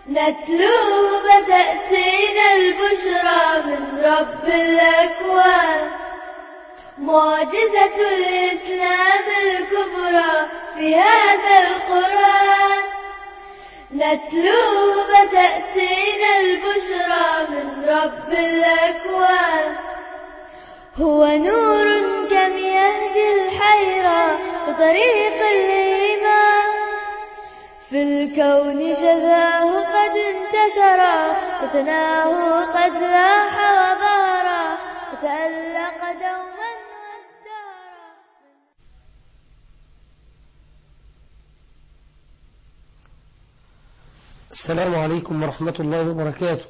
نتلو فتأتينا البشرى من رب الأكوان معجزة الإسلام الكبرى في هذا القرآن نتلو فتأتينا البشرى من رب الأكوان هو نور كم يهدي الحيرة بطريق الإيمان في الكون شذاه قد انتشرا فتناه قد لاح وظهرا وتألق دوما والدهرا السلام عليكم ورحمة الله وبركاته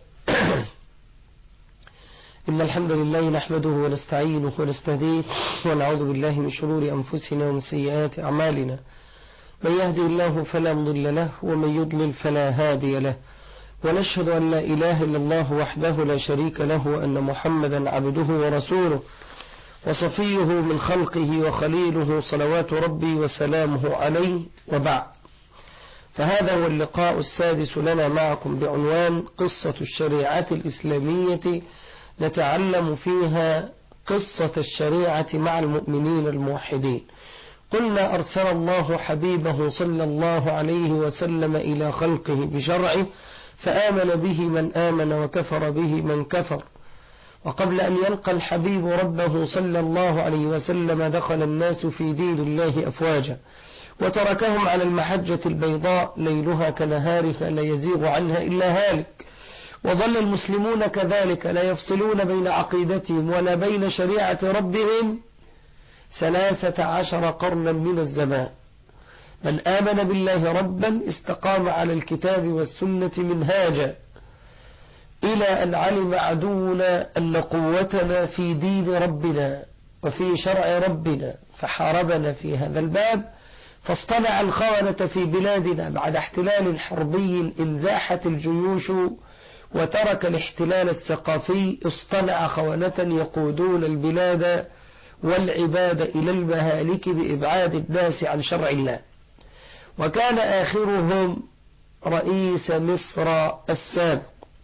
إن الحمد لله نحمده ونستعينه ونستهديه ونعوذ بالله من شرور أنفسنا ومن سيئات أعمالنا من يهدي الله فلا مضل له ومن يضلل فلا هادي له ونشهد أن لا إله إلا الله وحده لا شريك له وأن محمدا عبده ورسوله وصفيه من خلقه وخليله صلوات ربي وسلامه عليه وبعد فهذا هو اللقاء السادس لنا معكم بعنوان قصة الشريعة الإسلامية نتعلم فيها قصة الشريعة مع المؤمنين الموحدين قلنا أرسل الله حبيبه صلى الله عليه وسلم إلى خلقه بشرعه فآمن به من آمن وكفر به من كفر وقبل أن يلقى الحبيب ربه صلى الله عليه وسلم دخل الناس في دين الله أفواجا وتركهم على المحجة البيضاء ليلها كنهارها لا يزيغ عنها إلا هالك وظل المسلمون كذلك لا يفصلون بين عقيدتهم ولا بين شريعة ربهم ثلاثة عشر قرنا من الزمان من آمن بالله ربا استقام على الكتاب والسنة منهاجا إلى أن علم عدونا أن قوتنا في دين ربنا وفي شرع ربنا فحاربنا في هذا الباب فاصطنع الخونة في بلادنا بعد احتلال حربي انزاحت الجيوش وترك الاحتلال الثقافي اصطنع خونة يقودون البلاد والعباد إلى المهالك بإبعاد الناس عن شرع الله وكان آخرهم رئيس مصر السابق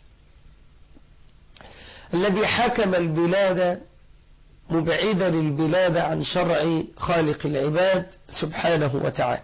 الذي حكم البلاد مبعدا البلاد عن شرع خالق العباد سبحانه وتعالى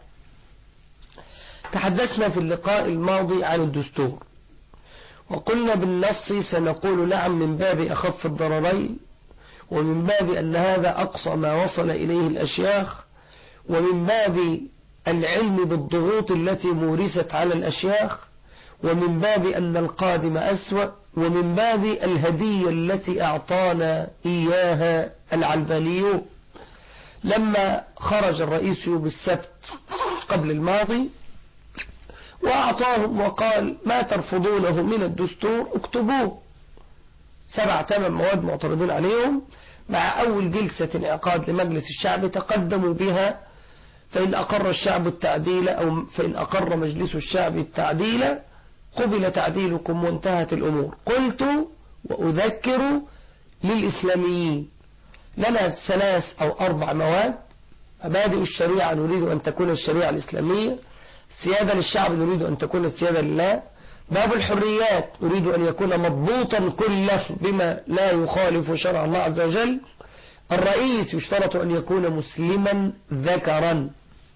تحدثنا في اللقاء الماضي عن الدستور وقلنا بالنص سنقول نعم من باب أخف الضررين ومن باب أن هذا أقصى ما وصل إليه الأشياخ ومن باب العلم بالضغوط التي مورست على الأشياخ ومن باب أن القادم أسوأ ومن باب الهدية التي أعطانا إياها العلبانيون لما خرج الرئيس يوم السبت قبل الماضي وأعطاهم وقال ما ترفضونه من الدستور اكتبوه سبع ثمان مواد معترضين عليهم مع أول جلسة انعقاد لمجلس الشعب تقدموا بها فإن أقر الشعب التعديل أو فإن أقر مجلس الشعب التعديل قبل تعديلكم وانتهت الأمور قلت وأذكر للإسلاميين لنا ثلاث أو أربع مواد مبادئ الشريعة نريد أن تكون الشريعة الإسلامية السيادة للشعب نريد أن تكون السيادة لله باب الحريات نريد أن يكون مضبوطا كله بما لا يخالف شرع الله عز وجل الرئيس يشترط أن يكون مسلما ذكرا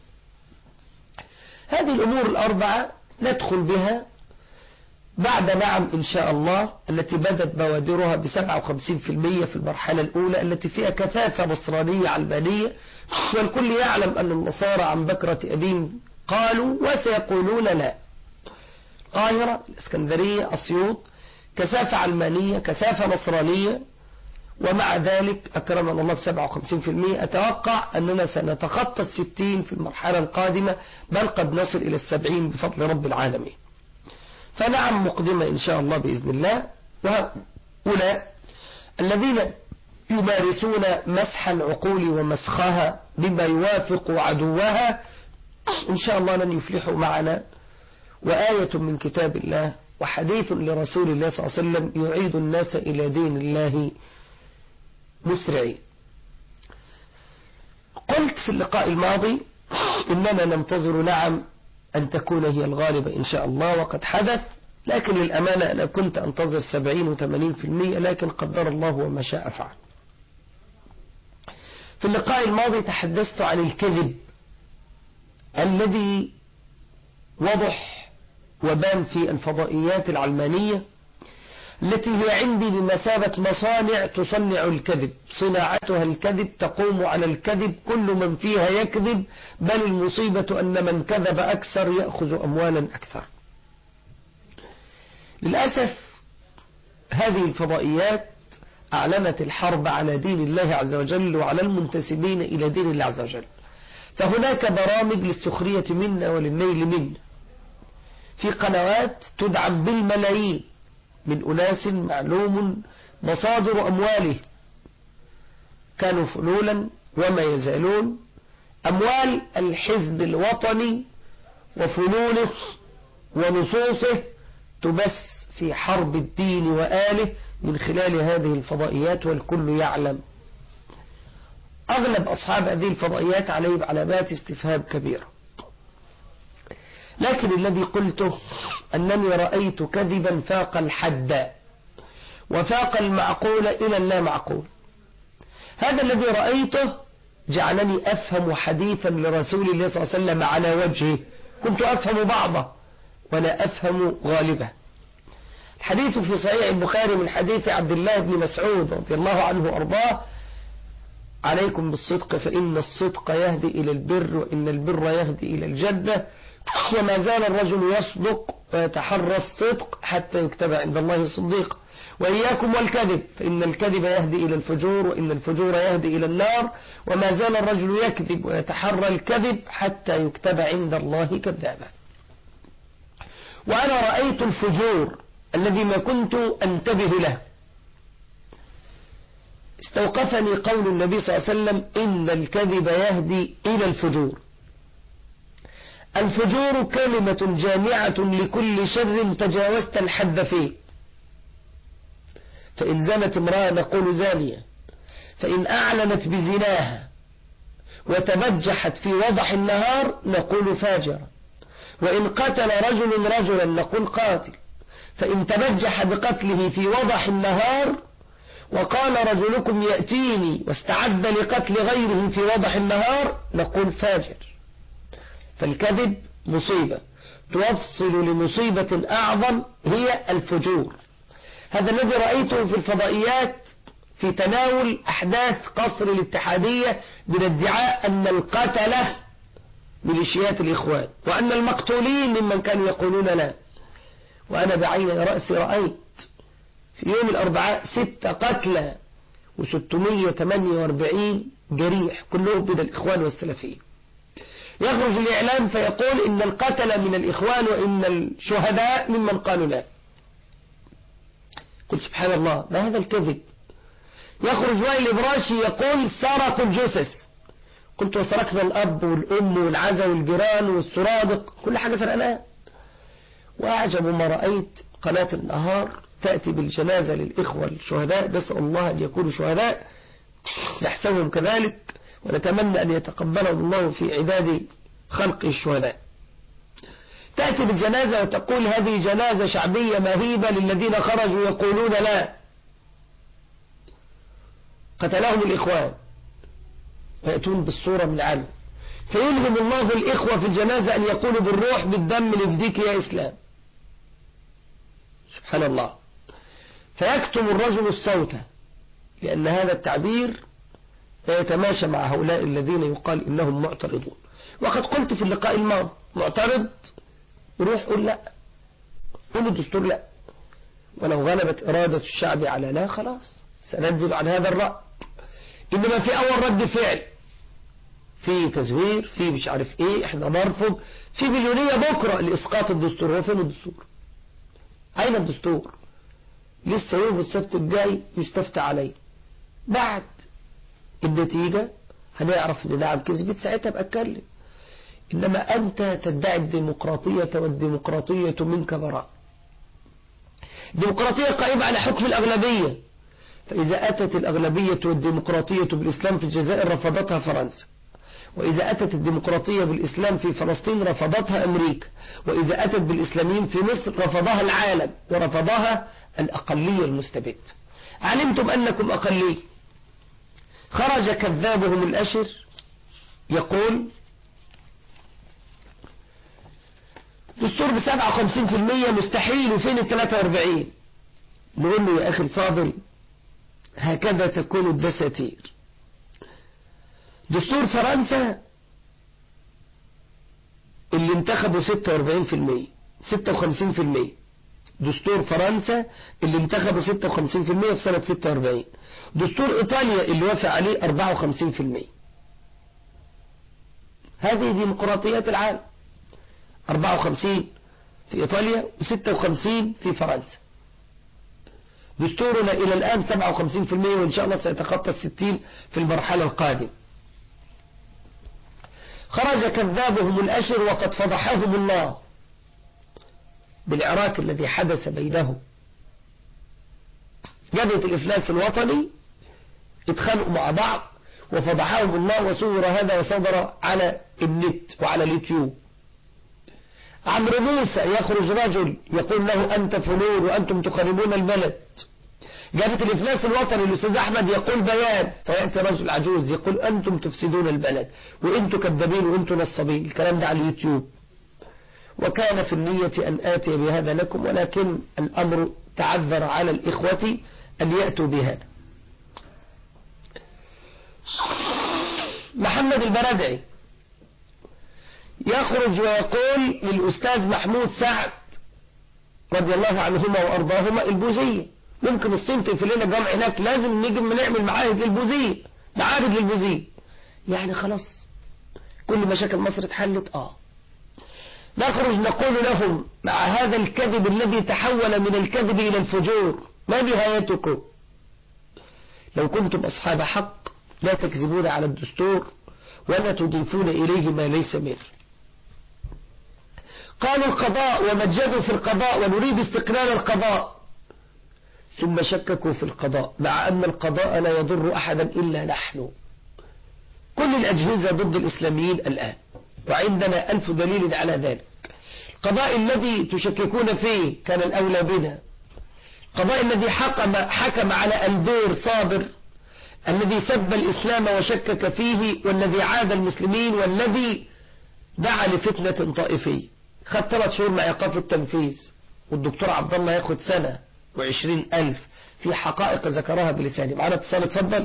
هذه الأمور الأربعة ندخل بها بعد نعم إن شاء الله التي بدت بوادرها ب 57% في المرحلة الأولى التي فيها كثافة نصرانية علمانية والكل يعلم أن النصارى عن بكرة أبين قالوا وسيقولون لا القاهرة الإسكندرية أسيوط كثافة علمانية كثافة نصرانية ومع ذلك أكرمنا الله ب 57% أتوقع أننا سنتخطى الستين في المرحلة القادمة بل قد نصل إلى السبعين بفضل رب العالمين فنعم مقدمة إن شاء الله بإذن الله وهؤلاء الذين يمارسون مسح العقول ومسخها بما يوافق عدوها إن شاء الله لن يفلحوا معنا وآية من كتاب الله وحديث لرسول الله صلى الله عليه وسلم يعيد الناس إلى دين الله مسرعين قلت في اللقاء الماضي إننا ننتظر نعم أن تكون هي الغالبة إن شاء الله وقد حدث لكن للأمانة أنا كنت أنتظر سبعين وثمانين في المية لكن قدر الله وما شاء فعل في اللقاء الماضي تحدثت عن الكذب الذي وضح وبان في الفضائيات العلمانية التي هي عندي بمثابة مصانع تصنع الكذب صناعتها الكذب تقوم على الكذب كل من فيها يكذب بل المصيبة أن من كذب أكثر يأخذ أموالا أكثر للأسف هذه الفضائيات أعلنت الحرب على دين الله عز وجل وعلى المنتسبين إلى دين الله عز وجل فهناك برامج للسخرية منا وللنيل منا في قنوات تدعم بالملايين من أناس معلوم مصادر أمواله كانوا فلولا وما يزالون أموال الحزب الوطني وفلوله ونصوصه تبث في حرب الدين وآله من خلال هذه الفضائيات والكل يعلم أغلب أصحاب هذه الفضائيات عليهم علامات استفهام كبيرة لكن الذي قلته أنني رأيت كذبا فاق الحد وفاق المعقول إلى اللا معقول هذا الذي رأيته جعلني أفهم حديثا لرسول الله صلى الله عليه وسلم على وجهه كنت أفهم بعضه ولا أفهم غالبه الحديث في صحيح البخاري من حديث عبد الله بن مسعود رضي الله عنه وأرضاه عليكم بالصدق فإن الصدق يهدي إلى البر وإن البر يهدي إلى الجنة وما زال الرجل يصدق ويتحرى الصدق حتى يكتب عند الله صديقا وإياكم والكذب فإن الكذب يهدي إلى الفجور وإن الفجور يهدي إلى النار وما زال الرجل يكذب ويتحرى الكذب حتى يكتب عند الله كذابا وأنا رأيت الفجور الذي ما كنت أنتبه له استوقفني قول النبي صلى الله عليه وسلم إن الكذب يهدي إلى الفجور الفجور كلمة جامعة لكل شر تجاوزت الحد فيه فإن زنت امرأة نقول زانية فإن أعلنت بزناها وتبجحت في وضح النهار نقول فاجرة وإن قتل رجل رجلا نقول قاتل فإن تبجح بقتله في وضح النهار وقال رجلكم يأتيني واستعد لقتل غيره في وضح النهار نقول فاجر فالكذب مصيبة توصل لمصيبة أعظم هي الفجور هذا الذي رأيته في الفضائيات في تناول أحداث قصر الاتحادية من ادعاء أن القتلة ميليشيات الإخوان وأن المقتولين ممن كانوا يقولون لا وأنا بعين رأسي رأيت في يوم الأربعاء ستة قتلى و648 جريح كلهم من الإخوان والسلفيين يخرج الإعلام فيقول إن القتل من الإخوان وإن الشهداء ممن قالوا لا قل سبحان الله ما هذا الكذب يخرج وائل إبراشي يقول سرقوا الجثث قلت وسرقنا الأب والأم والعزا والجيران والسرادق كل حاجة سرقناها وأعجب ما رأيت قناة النهار تأتي بالجنازة للإخوة الشهداء نسأل الله أن يكونوا شهداء يحسبهم كذلك ونتمنى أن يتقبلهم الله في عداد خلق الشهداء تأتي بالجنازة وتقول هذه جنازة شعبية مهيبة للذين خرجوا يقولون لا قتلهم الإخوان ويأتون بالصورة من عنه فيلهم الله الإخوة في الجنازة أن يقولوا بالروح بالدم نفديك يا إسلام سبحان الله فيكتم الرجل الصوت لأن هذا التعبير لا يتماشى مع هؤلاء الذين يقال إنهم معترضون وقد قلت في اللقاء الماضي معترض روح قول لا قول الدستور لا ولو غلبت إرادة الشعب على لا خلاص سننزل عن هذا الرأي إنما في أول رد فعل في تزوير في مش عارف ايه احنا نرفض في مليونية بكرة لإسقاط الدستور هو فين الدستور أين الدستور لسه يوم السبت الجاي يستفتى عليه بعد النتيجة هنعرف ان نعم كذبت ساعتها بأتكلم إنما أنت تدعي الديمقراطية والديمقراطية منك براء الديمقراطية قائمة على حكم الأغلبية فإذا أتت الأغلبية والديمقراطية بالإسلام في الجزائر رفضتها فرنسا وإذا أتت الديمقراطية بالإسلام في فلسطين رفضتها أمريكا وإذا أتت بالإسلاميين في مصر رفضها العالم ورفضها الأقلية المستبد علمتم أنكم أقلية خرج كذابهم الأشر يقول دستور بسبعة وخمسين في المية مستحيل وفين الثلاثة واربعين نقول له يا أخي الفاضل هكذا تكون الدساتير دستور فرنسا اللي انتخبوا 46 في المية 56 في المية دستور فرنسا اللي انتخبوا 56 في المية في سنة 46 دستور إيطاليا اللي وافق عليه 54 في المية هذه ديمقراطيات العالم 54 في إيطاليا و56 في فرنسا دستورنا إلى الآن 57% وإن شاء الله سيتخطى الستين في المرحلة القادمة خرج كذابهم الأشر وقد فضحهم الله بالعراك الذي حدث بينهم جبهة الإفلاس الوطني اتخانقوا مع بعض وفضحهم الله وصور هذا وصدر على النت وعلى اليوتيوب عمرو موسى يخرج رجل يقول له أنت فلول وأنتم تخربون البلد جابت الإفلاس الوطني الأستاذ أحمد يقول بيان فيأتي رجل عجوز يقول أنتم تفسدون البلد وأنتم كذابين وأنتم نصابين الكلام ده على اليوتيوب وكان في النية أن آتي بهذا لكم ولكن الأمر تعذر على الإخوة أن يأتوا بهذا محمد البردعي يخرج ويقول للأستاذ محمود سعد رضي الله عنهما وأرضاهما البوذية ممكن الصين تقفل لنا جمع هناك لازم نيجي نعمل معاهد للبوذية معابد للبوذية يعني خلاص كل مشاكل مصر اتحلت اه نخرج نقول لهم مع هذا الكذب الذي تحول من الكذب إلى الفجور ما نهايتكم لو كنتم أصحاب حق لا تكذبون على الدستور ولا تضيفون إليه ما ليس منه قالوا القضاء ومجدوا في القضاء ونريد استقلال القضاء ثم شككوا في القضاء مع أن القضاء لا يضر أحدا إلا نحن كل الأجهزة ضد الإسلاميين الآن وعندنا ألف دليل على ذلك القضاء الذي تشككون فيه كان الأولى بنا القضاء الذي حكم, حكم على البير صابر الذي سب الإسلام وشكك فيه والذي عاد المسلمين والذي دعا لفتنة طائفية خد ثلاث شهور مع إيقاف التنفيذ والدكتور عبد الله ياخد سنة وعشرين ألف في حقائق ذكرها بلساني معنا اتصال اتفضل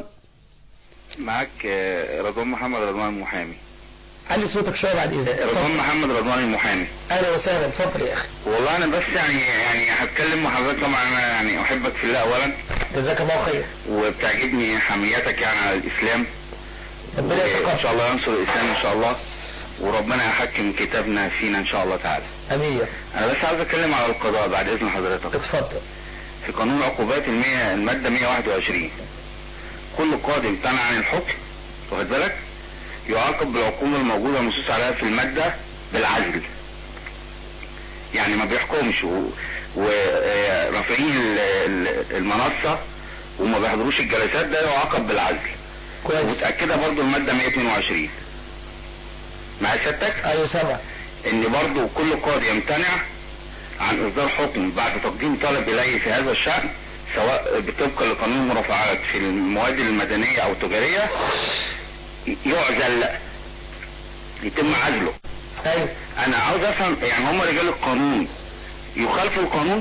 معاك آه، رضوان محمد رضوان المحامي علي صوتك شوية بعد إذنك رضوان اتفضل. محمد رضوان المحامي أهلا وسهلا اتفضل يا أخي والله انا بس يعني يعني هتكلم مع حضرتك طبعا انا يعني احبك في الله اولا جزاك الله خير وبتعجبني حميتك يعني على الاسلام ربنا وان يتقبل شاء الله ينصر الاسلام ان شاء الله وربنا يحكم كتابنا فينا ان شاء الله تعالى أمين يا رب. انا بس عاوز اتكلم على القضاء بعد اذن حضرتك اتفضل في قانون العقوبات المية المادة 121 كل قاضي امتنع عن الحكم واخد بالك يعاقب بالعقوبة الموجودة المنصوص عليها في المادة بالعزل يعني ما بيحكمش ورافعين المنصة وما بيحضروش الجلسات ده يعاقب بالعزل كويس ومتأكدة برضو المادة 122 مع سيادتك أيوة سامع ان برضو كل قاضي يمتنع عن اصدار حكم بعد تقديم طلب اليه في هذا الشأن سواء طبقا لقانون المرافعات في المواد المدنية او التجارية يعزل يتم عزله أيوة انا عاوز افهم يعني هم رجال القانون يخالفوا القانون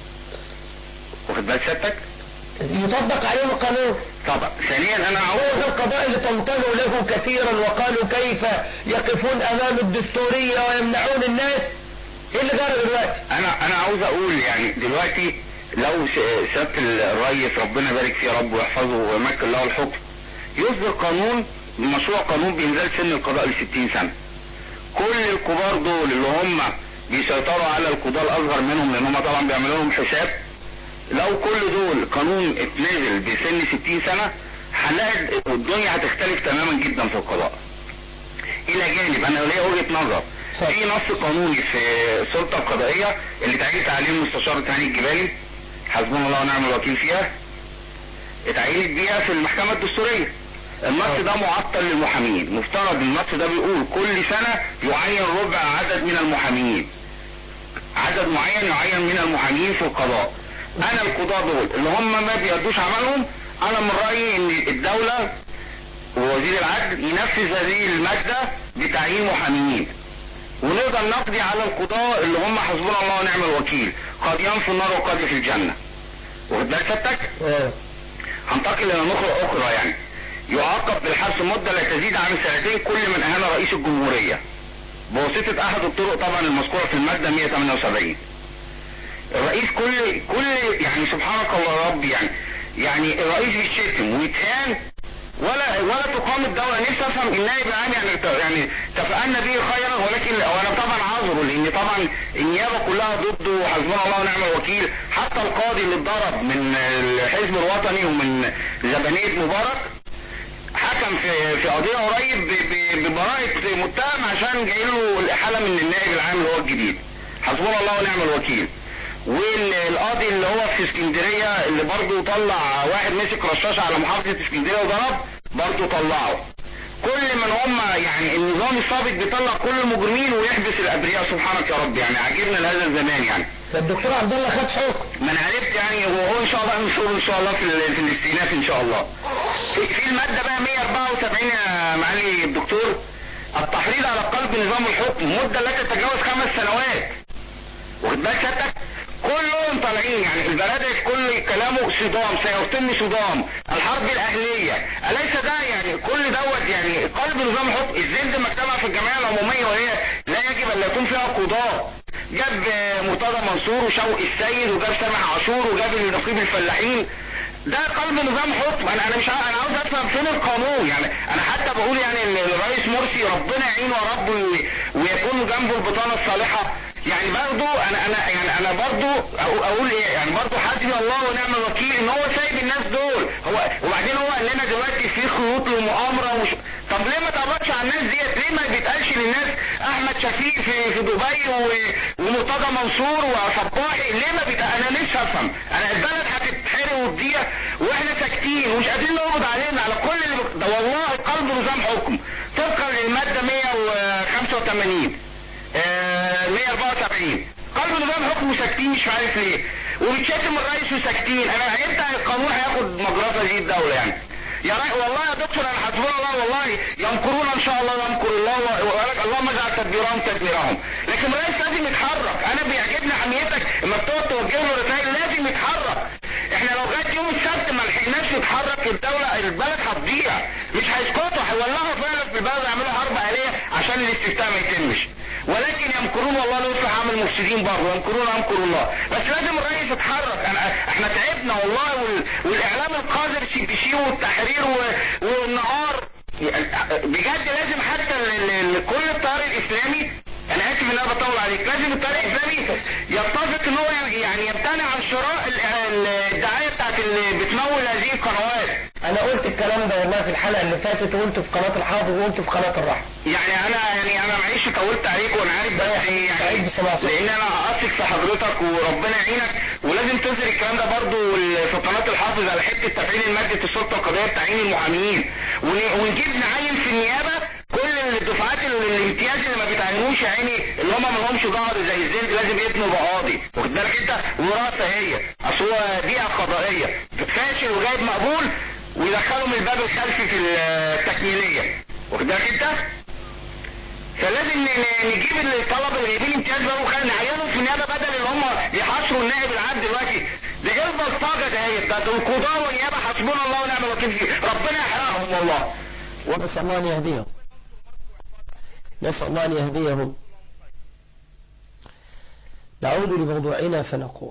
واخد بال سيادتك يطبق عليهم القانون طبعا ثانيا انا هو عاوز ذا القضاء اللي تمطروا له كثيرا وقالوا كيف يقفون امام الدستورية ويمنعون الناس ايه اللي جرى دلوقتي انا انا عاوز اقول يعني دلوقتي لو س- سياده الرئيس ربنا يبارك فيه يا رب ويحفظه ويمكن له الحكم يصدر قانون مشروع قانون بانزال سن القضاء ل 60 سنه كل الكبار دول اللي هم بيسيطروا على القضاة الاصغر منهم لان هم طبعا بيعملوا لهم حساب لو كل دول قانون اتنزل بسن 60 سنه هنلاقي الدنيا هتختلف تماما جدا في القضاء الى جانب انا ليا وجهه نظر اتفضل. في نص قانوني في السلطه القضائيه اللي تعينت عليه المستشار تهاني الجبالي حسبنا الله ونعم الوكيل فيها اتعينت بيها في المحكمه الدستوريه النص ده معطل للمحامين مفترض النص ده بيقول كل سنة يعين ربع عدد من المحامين عدد معين يعين من المحامين في القضاء انا القضاء دول اللي هم ما بيأدوش عملهم انا من رأيي ان الدولة ووزير العدل ينفذ هذه المادة بتعيين محامين ونقدر نقضي على القضاء اللي هم حسبنا الله ونعم الوكيل قاضيان في النار وقاضي في الجنة واخد بالك سيادتك؟ اه هنتقل الى نقطة اخرى يعني يعاقب بالحبس مدة لا تزيد عن سنتين كل من اهان رئيس الجمهورية بواسطة احد الطرق طبعا المذكورة في المادة 178 الرئيس كل كل يعني سبحانك الله يا رب يعني يعني الرئيس بيتشتم ويتهان ولا ولا تقام الدولة نفسي افهم النائب العام يعني يعني تفألنا به خيرا ولكن وانا طبعا عذره لان طبعا النيابة كلها ضده وحسبنا الله ونعم الوكيل حتى القاضي اللي اتضرب من الحزب الوطني ومن زبانية مبارك حكم في في قضيه قريب ب- ب- ببراءه متهم عشان جاي له الاحاله من النائب العام اللي هو الجديد حسبنا الله ونعم الوكيل والقاضي اللي هو في اسكندريه اللي برضه طلع واحد مسك رشاش على محافظه اسكندريه وضرب برضه طلعه كل من هم يعني النظام السابق بيطلع كل المجرمين ويحبس الابرياء سبحانك يا رب يعني عاجبنا لهذا الزمان يعني فالدكتور عبد الله خد حكم ما انا عرفت يعني وهو ان شاء الله نشوف ان شاء الله في ال- في الاستئناف ان شاء الله في, في الماده بقى 174 يا معالي الدكتور التحريض على قلب نظام الحكم مده لا تتجاوز خمس سنوات واخد بالك سيادتك كلهم طالعين يعني البرادعي كل كلامه صدام سيتم صدام الحرب الاهليه اليس ده يعني كل دوت يعني قلب نظام الحكم الزند مجتمع في الجمعيه العموميه وهي لا يجب ان يكون فيها قضاه جاب آه، مرتضى منصور وشوقي السيد وجاب سامح عاشور وجاب نقيب الفلاحين ده قلب نظام حكم انا انا مش عارف انا عاوز افهم فين القانون يعني انا حتى بقول يعني ان الرئيس مرسي ربنا يعينه يا رب وي- ويكون جنبه البطانه الصالحه يعني برضه انا انا يعني انا برضه أقو- اقول ايه يعني برضه حسبي الله ونعم الوكيل ان هو سايب الناس دول هو وبعدين هو قال لنا دلوقتي في خيوط للمؤامره ومش طب ليه ما تقبضش على الناس ديت ليه ما بيتقالش للناس احمد شفيق في في دبي و- ومرتضى منصور وصباحي ليه ما بيتقال انا نفسي افهم انا البلد هتتحرق وتضيع واحنا ساكتين ومش قادرين نقبض علينا على كل اللي بك... ده والله قلب نظام حكم طبقا للماده 185 آه، 174 قلب نظام حكم ساكتين مش عارف ليه وبيتشتم الرئيس وساكتين انا امتى القانون هياخد مجراه هذه الدوله يعني يا رأي والله يا دكتور انا حسبنا الله والله يمكرون ان شاء الله يمكر الله و- وقالك اللهم اجعل تدبيرهم تدبيرهم لكن الرئيس لازم يتحرك انا بيعجبني حميتك لما بتقعد توجه له رسائل لازم يتحرك احنا لو لغايه يوم السبت ما لحقناش نتحرك الدوله البلد هتضيع مش هيسكتوا هيولعوا فعلا في البلد يعملوا حرب اهليه عشان الاستفتاء ما يتمش ولكن يمكرون والله لا يصلح عمل المفسدين برضه يمكرون يمكر الله بس لازم الرئيس يتحرك أنا احنا تعبنا والله وال... والاعلام القذر سي بي سي والتحرير و... والنهار بجد لازم حتى ال... ال... كل التيار الاسلامي انا اسف ان انا بطول عليك لازم التيار الاسلامي يتفق ان هو يعني يمتنع عن شراء ال- ال- الدعايه بتاعت اللي بتمول هذه القنوات انا قلت الكلام ده والله في الحلقه اللي فاتت وقلته في قناه الحافظ وقلته في قناه الرحمه يعني انا يعني انا معيش طولت عليك وانا عارف بس سعيد يعني بسماع صوتك. لان انا اثق في حضرتك وربنا يعينك ولازم تظهر الكلام ده برضو في قناه الحافظ على حته تفعيل ماده السلطه القضائيه بتعيين المحامين ون- ونجيب نعين في النيابه كل الدفعات ال- الامتياز اللي ما بيتعينوش يا عيني اللي هم ما لهمش ظهر زي الزند لازم يبنوا بقاضي واخد بالك انت وراثه هي اصل هو بيئه قضائيه فاشل وجايب مقبول ويدخله من الباب الخلفي في التكميليه واخد بالك انت فلازم ن- ن- نجيب الطلبه اللي جايبين امتياز بقى وخلينا نعينهم في النيابه بدل اللي هم يحاصروا النائب العام دلوقتي ده ايه البلطجه ده ده دول القضاه والنيابه حسبنا الله ونعم الوكيل فيه ربنا يحرقهم والله نسال الله ان يهديهم نسال الله ان يهديهم نعود لموضوعنا فنقول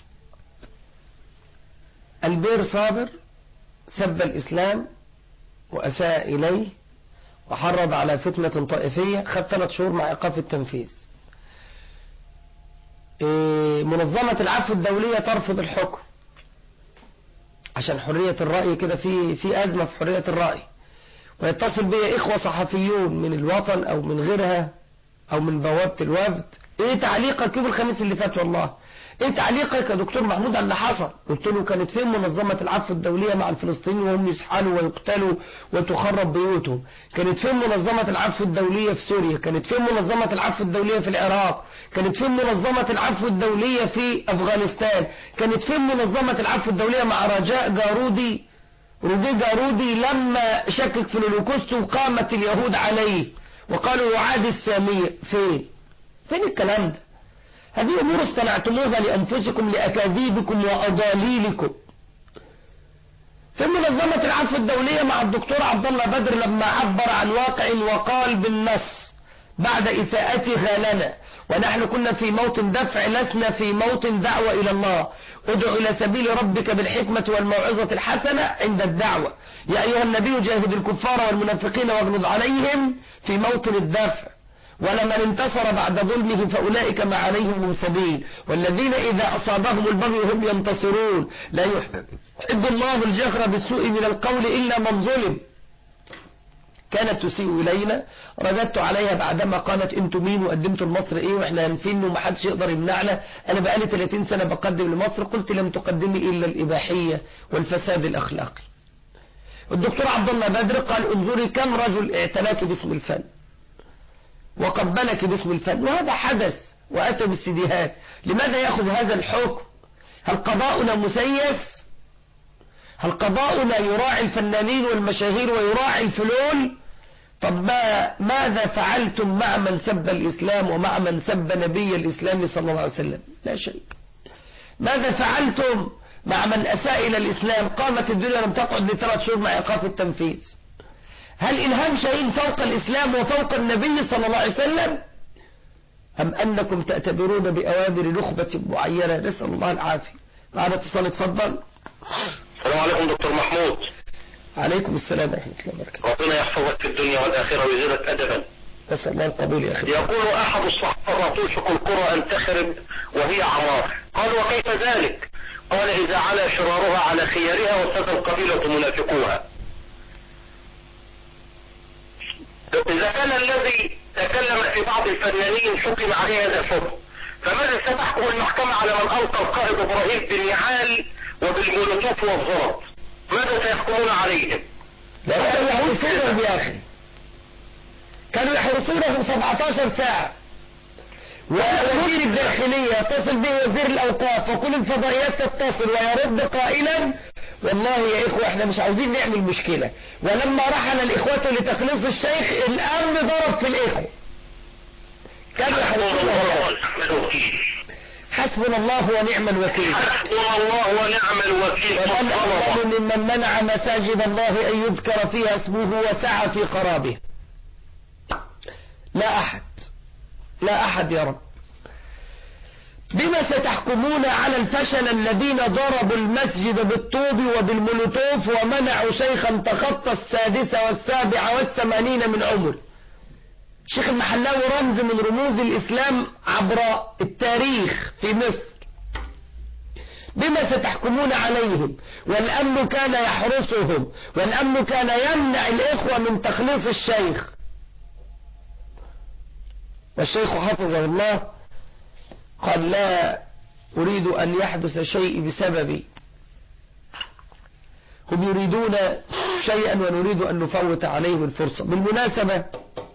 البير صابر سب الإسلام وأساء إليه وحرض على فتنة طائفية خد ثلاث شهور مع إيقاف التنفيذ إيه، منظمة العفو الدولية ترفض الحكم عشان حرية الرأي كده في في أزمة في حرية الرأي ويتصل بي إخوة صحفيون من الوطن أو من غيرها أو من بوابة الوفد إيه تعليقك يوم الخميس اللي فات والله ايه تعليقك يا دكتور محمود على اللي حصل قلت له كانت فين منظمة العفو الدولية مع الفلسطينيين وهم يسحلوا ويقتلوا وتخرب بيوتهم كانت فين منظمة العفو الدولية في سوريا كانت فين منظمة العفو الدولية في العراق كانت فين منظمة العفو الدولية في افغانستان كانت فين منظمة العفو الدولية مع رجاء جارودي رودي جارودي لما شكك في الهولوكوست وقامت اليهود عليه وقالوا يعادي السامية فين فين الكلام ده هذه أمور اصطنعتموها لأنفسكم لأكاذيبكم وأضاليلكم في منظمة العفو الدولية مع الدكتور عبد الله بدر لما عبر عن واقع وقال بالنص بعد إساءتها لنا ونحن كنا في موطن دفع لسنا في موطن دعوة إلى الله ادع إلى سبيل ربك بالحكمة والموعظة الحسنة عند الدعوة يا أيها النبي جاهد الكفار والمنافقين واغلظ عليهم في موطن الدفع ولمن انتصر بعد ظلمه فأولئك ما عليهم من سبيل والذين إذا أصابهم البغي هم ينتصرون لا يحب الله الجهر بالسوء من القول إلا من ظلم كانت تسيء إلينا رددت عليها بعدما قالت انتوا مين وقدمتوا لمصر ايه واحنا هنفين ومحدش يقدر يمنعنا انا بقالي 30 سنة بقدم لمصر قلت لم تقدمي الا الاباحية والفساد الاخلاقي الدكتور عبد الله بدر قال انظري كم رجل اعتناك باسم الفن وقبلك باسم الفن وهذا حدث واتى بالسيديهات لماذا ياخذ هذا الحكم هل قضاؤنا مسيس هل قضاؤنا يراعي الفنانين والمشاهير ويراعي الفلول طب ما ماذا فعلتم مع من سب الإسلام ومع من سب نبي الإسلام صلى الله عليه وسلم لا شيء ماذا فعلتم مع من أساء إلى الإسلام قامت الدنيا لم تقعد لثلاث شهور مع إيقاف التنفيذ هل إلهام شيء فوق الإسلام وفوق النبي صلى الله عليه وسلم أم أنكم تأتبرون بأوامر نخبة معينة نسأل الله العافية معنا اتصال اتفضل السلام عليكم دكتور محمود عليكم السلام ورحمة الله وبركاته ربنا يحفظك في الدنيا والآخرة ويزيدك أدبا نسأل الله القبول يا أخي يقول أحد الصحابة توشك القرى أن تخرب وهي عمار قال وكيف ذلك قال إذا على شرارها على خيارها وساد القبيلة منافقوها إذا كان الذي تكلم في بعض الفنانين حكم عليه هذا الحكم فماذا ستحكم المحكمة على من ألقى القائد إبراهيم بالنعال وبالمولوتوف والزلط ماذا سيحكمون عليهم لا كانوا يحرسونهم يا أخي كانوا يحرسونهم 17 ساعة ووزير الداخلية يتصل به وزير الأوقاف وكل الفضائيات تتصل ويرد قائلا والله يا إخوة احنا مش عاوزين نعمل مشكلة ولما رحل الإخوة لتخليص الشيخ الأمن ضرب في الإخوة كانوا يحرسونهم حسبنا الله ونعم الوكيل حسبنا الله ونعم الوكيل ومن أظلم ممن منع مساجد الله أن يذكر فيها اسمه وسعى في خرابه لا أحد لا أحد يا رب بما ستحكمون على الفشل الذين ضربوا المسجد بالطوب وبالمولوتوف ومنعوا شيخا تخطى السادسة والسابعة والثمانين من عمره شيخ المحلاوي رمز من رموز الإسلام عبر التاريخ في مصر بما ستحكمون عليهم والأمن كان يحرسهم والأمن كان يمنع الإخوة من تخليص الشيخ والشيخ حفظه الله قال لا أريد أن يحدث شيء بسببي هم يريدون شيئا ونريد أن نفوت عليهم الفرصة بالمناسبة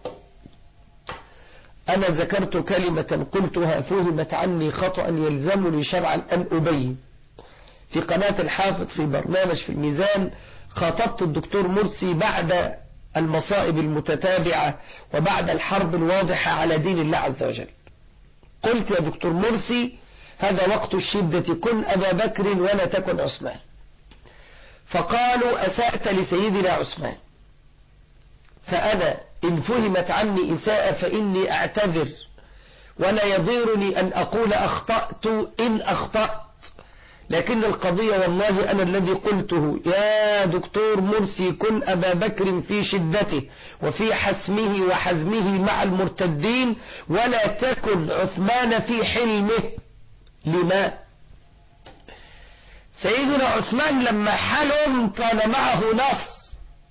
أنا ذكرت كلمة قلتها فهمت عني خطأ يلزمني شرعا أن أبين في قناة الحافظ في برنامج في الميزان خاطبت الدكتور مرسي بعد المصائب المتتابعة وبعد الحرب الواضحة على دين الله عز وجل قلت يا دكتور مرسي هذا وقت الشدة كن أبا بكر ولا تكن عثمان فقالوا أسأت لسيدنا عثمان فأنا إن فهمت عني إساءة فإني أعتذر ولا يضيرني أن أقول أخطأت إن أخطأت لكن القضية والله أنا الذي قلته يا دكتور مرسي كن أبا بكر في شدته وفي حسمه وحزمه مع المرتدين ولا تكن عثمان في حلمه لما سيدنا عثمان لما حلم كان معه نص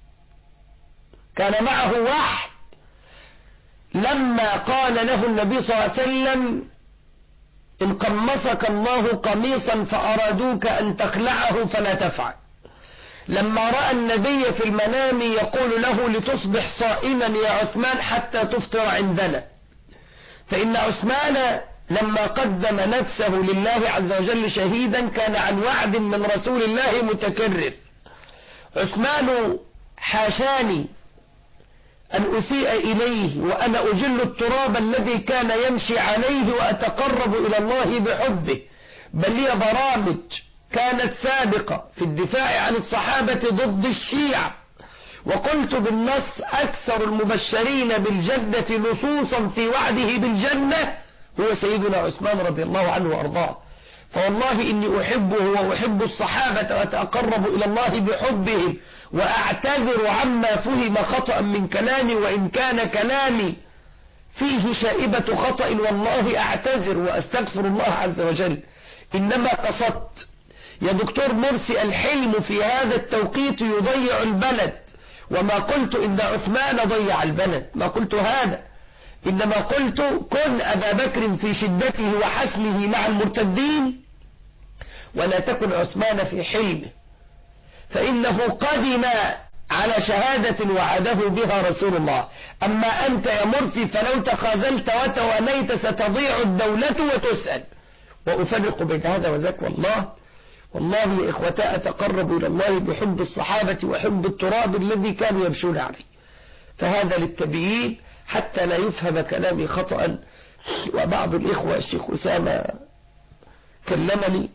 كان معه وحي لما قال له النبي صلى الله عليه وسلم إن قمصك الله قميصا فأرادوك أن تخلعه فلا تفعل لما رأى النبي في المنام يقول له لتصبح صائما يا عثمان حتى تفطر عندنا فإن عثمان لما قدم نفسه لله عز وجل شهيدا كان عن وعد من رسول الله متكرر عثمان حاشاني أن أسيء إليه وأنا أجل التراب الذي كان يمشي عليه وأتقرب إلى الله بحبه بل لي برامج كانت سابقة في الدفاع عن الصحابة ضد الشيعة وقلت بالنص أكثر المبشرين بالجنة نصوصا في وعده بالجنة هو سيدنا عثمان رضي الله عنه وأرضاه فوالله إني أحبه وأحب الصحابة وأتقرب إلى الله بحبهم وأعتذر عما فهم خطأ من كلامي وإن كان كلامي فيه شائبة خطأ والله أعتذر وأستغفر الله عز وجل إنما قصدت يا دكتور مرسي الحلم في هذا التوقيت يضيع البلد وما قلت إن عثمان ضيع البلد ما قلت هذا إنما قلت كن أبا بكر في شدته وحسمه مع المرتدين ولا تكن عثمان في حلمه فإنه قدم على شهادة وعده بها رسول الله أما أنت يا مرسي فلو تخاذلت وتوانيت ستضيع الدولة وتسأل وأفرق بين هذا وذاك والله والله يا إخوتاء أتقرب إلى الله بحب الصحابة وحب التراب الذي كانوا يمشون عليه فهذا للتبيين حتى لا يفهم كلامي خطأ وبعض الإخوة الشيخ أسامة كلمني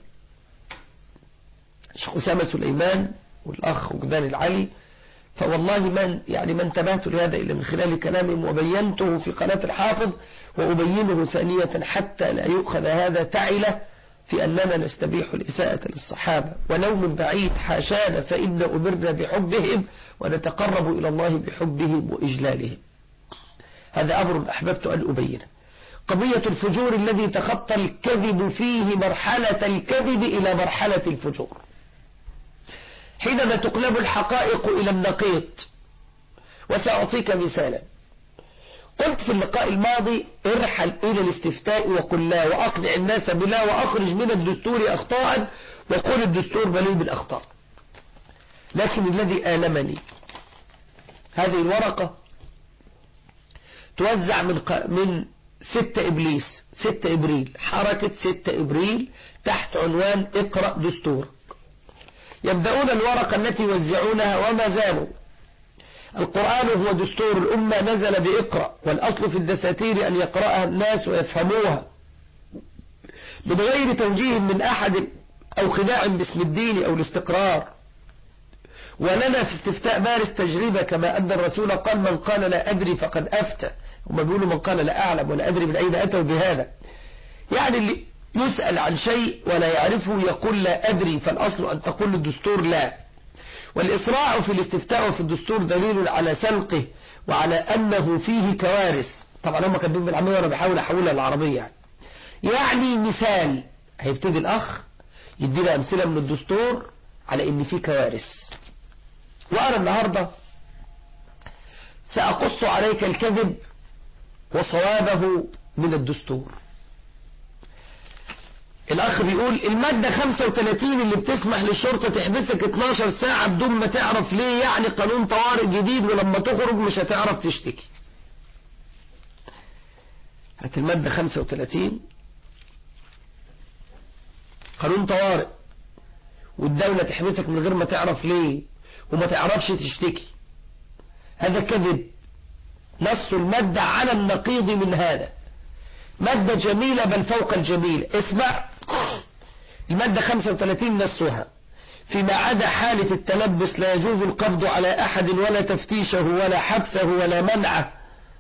الشيخ أسامة سليمان والأخ وجدان العلي فوالله من يعني ما انتبهت لهذا إلا من خلال كلامهم وبينته في قناة الحافظ وأبينه ثانية حتى لا يؤخذ هذا تعلة في أننا نستبيح الإساءة للصحابة ولو من بعيد حاشانا فإن أمرنا بحبهم ونتقرب إلى الله بحبهم وإجلالهم هذا أمر أحببت أن أبينه قضية الفجور الذي تخطى الكذب فيه مرحلة الكذب إلى مرحلة الفجور حينما تقلب الحقائق إلى النقيض وسأعطيك مثالا قلت في اللقاء الماضي ارحل إلى الاستفتاء وقل لا وأقنع الناس بلا وأخرج من الدستور أخطاء وقل الدستور مليء بالأخطاء لكن الذي آلمني هذه الورقة توزع من من 6 إبليس 6 إبريل حركة 6 إبريل تحت عنوان اقرأ دستور يبدأون الورقة التي يوزعونها وما زالوا القرآن هو دستور الأمة نزل بإقرأ والأصل في الدساتير أن يقرأها الناس ويفهموها من غير توجيه من أحد أو خداع باسم الدين أو الاستقرار ولنا في استفتاء مارس تجربة كما أن الرسول قال من قال لا أدري فقد أفتى هم بيقولوا من قال لا أعلم ولا أدري من أين أتوا بهذا يعني اللي يسأل عن شيء ولا يعرفه يقول لا أدري فالأصل أن تقول الدستور لا والإسراع في الاستفتاء في الدستور دليل على سلقه وعلى أنه فيه كوارث طبعا هم كاتبين بالعامية وأنا بحاول أحولها للعربية يعني. يعني مثال هيبتدي الأخ يدينا أمثلة من الدستور على إن فيه كوارث وأنا النهاردة سأقص عليك الكذب وصوابه من الدستور الأخ بيقول المادة 35 اللي بتسمح للشرطة تحبسك 12 ساعة بدون ما تعرف ليه يعني قانون طوارئ جديد ولما تخرج مش هتعرف تشتكي هات المادة 35 قانون طوارئ والدولة تحبسك من غير ما تعرف ليه وما تعرفش تشتكي هذا كذب نص المادة على النقيض من هذا مادة جميلة بل فوق الجميل اسمع المادة 35 نصها فيما عدا حالة التلبس لا يجوز القبض على أحد ولا تفتيشه ولا حبسه ولا منعه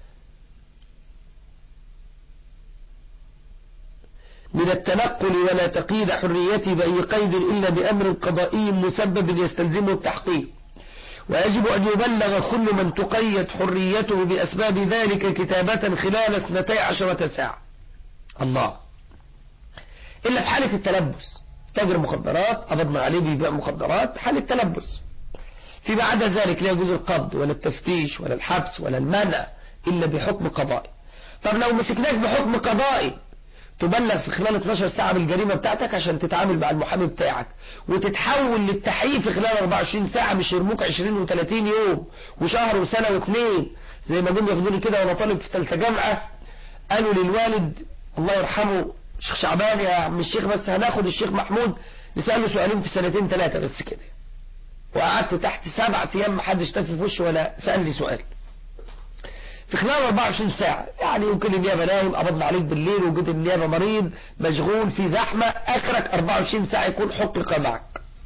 من التنقل ولا تقييد حريته بأي قيد إلا بأمر قضائي مسبب يستلزمه التحقيق ويجب أن يبلغ كل من تقيد حريته بأسباب ذلك كتابة خلال اثنتي عشرة ساعة الله إلا في حالة التلبس تاجر مخدرات قبضنا عليه بيبيع مخدرات حالة تلبس فيما عدا ذلك لا يجوز القبض ولا التفتيش ولا الحبس ولا المنع إلا بحكم قضائي طب لو مسكناك بحكم قضائي تبلغ في خلال 12 ساعة بالجريمة بتاعتك عشان تتعامل مع المحامي بتاعك وتتحول للتحقيق في خلال 24 ساعة مش يرموك 20 و30 يوم وشهر وسنة واثنين زي ما جم ياخدوني كده وانا طالب في ثالثه جامعة قالوا للوالد الله يرحمه الشيخ شعبان يا عم الشيخ بس هناخد الشيخ محمود نسأله سؤالين في سنتين ثلاثة بس كده وقعدت تحت سبعة ايام محدش تف في وشي ولا سألني سؤال في خلال 24 ساعة يعني يمكن النيابة نايم قبضنا عليك بالليل وجد النيابة مريض مشغول في زحمة اخرك 24 ساعة يكون حقق معك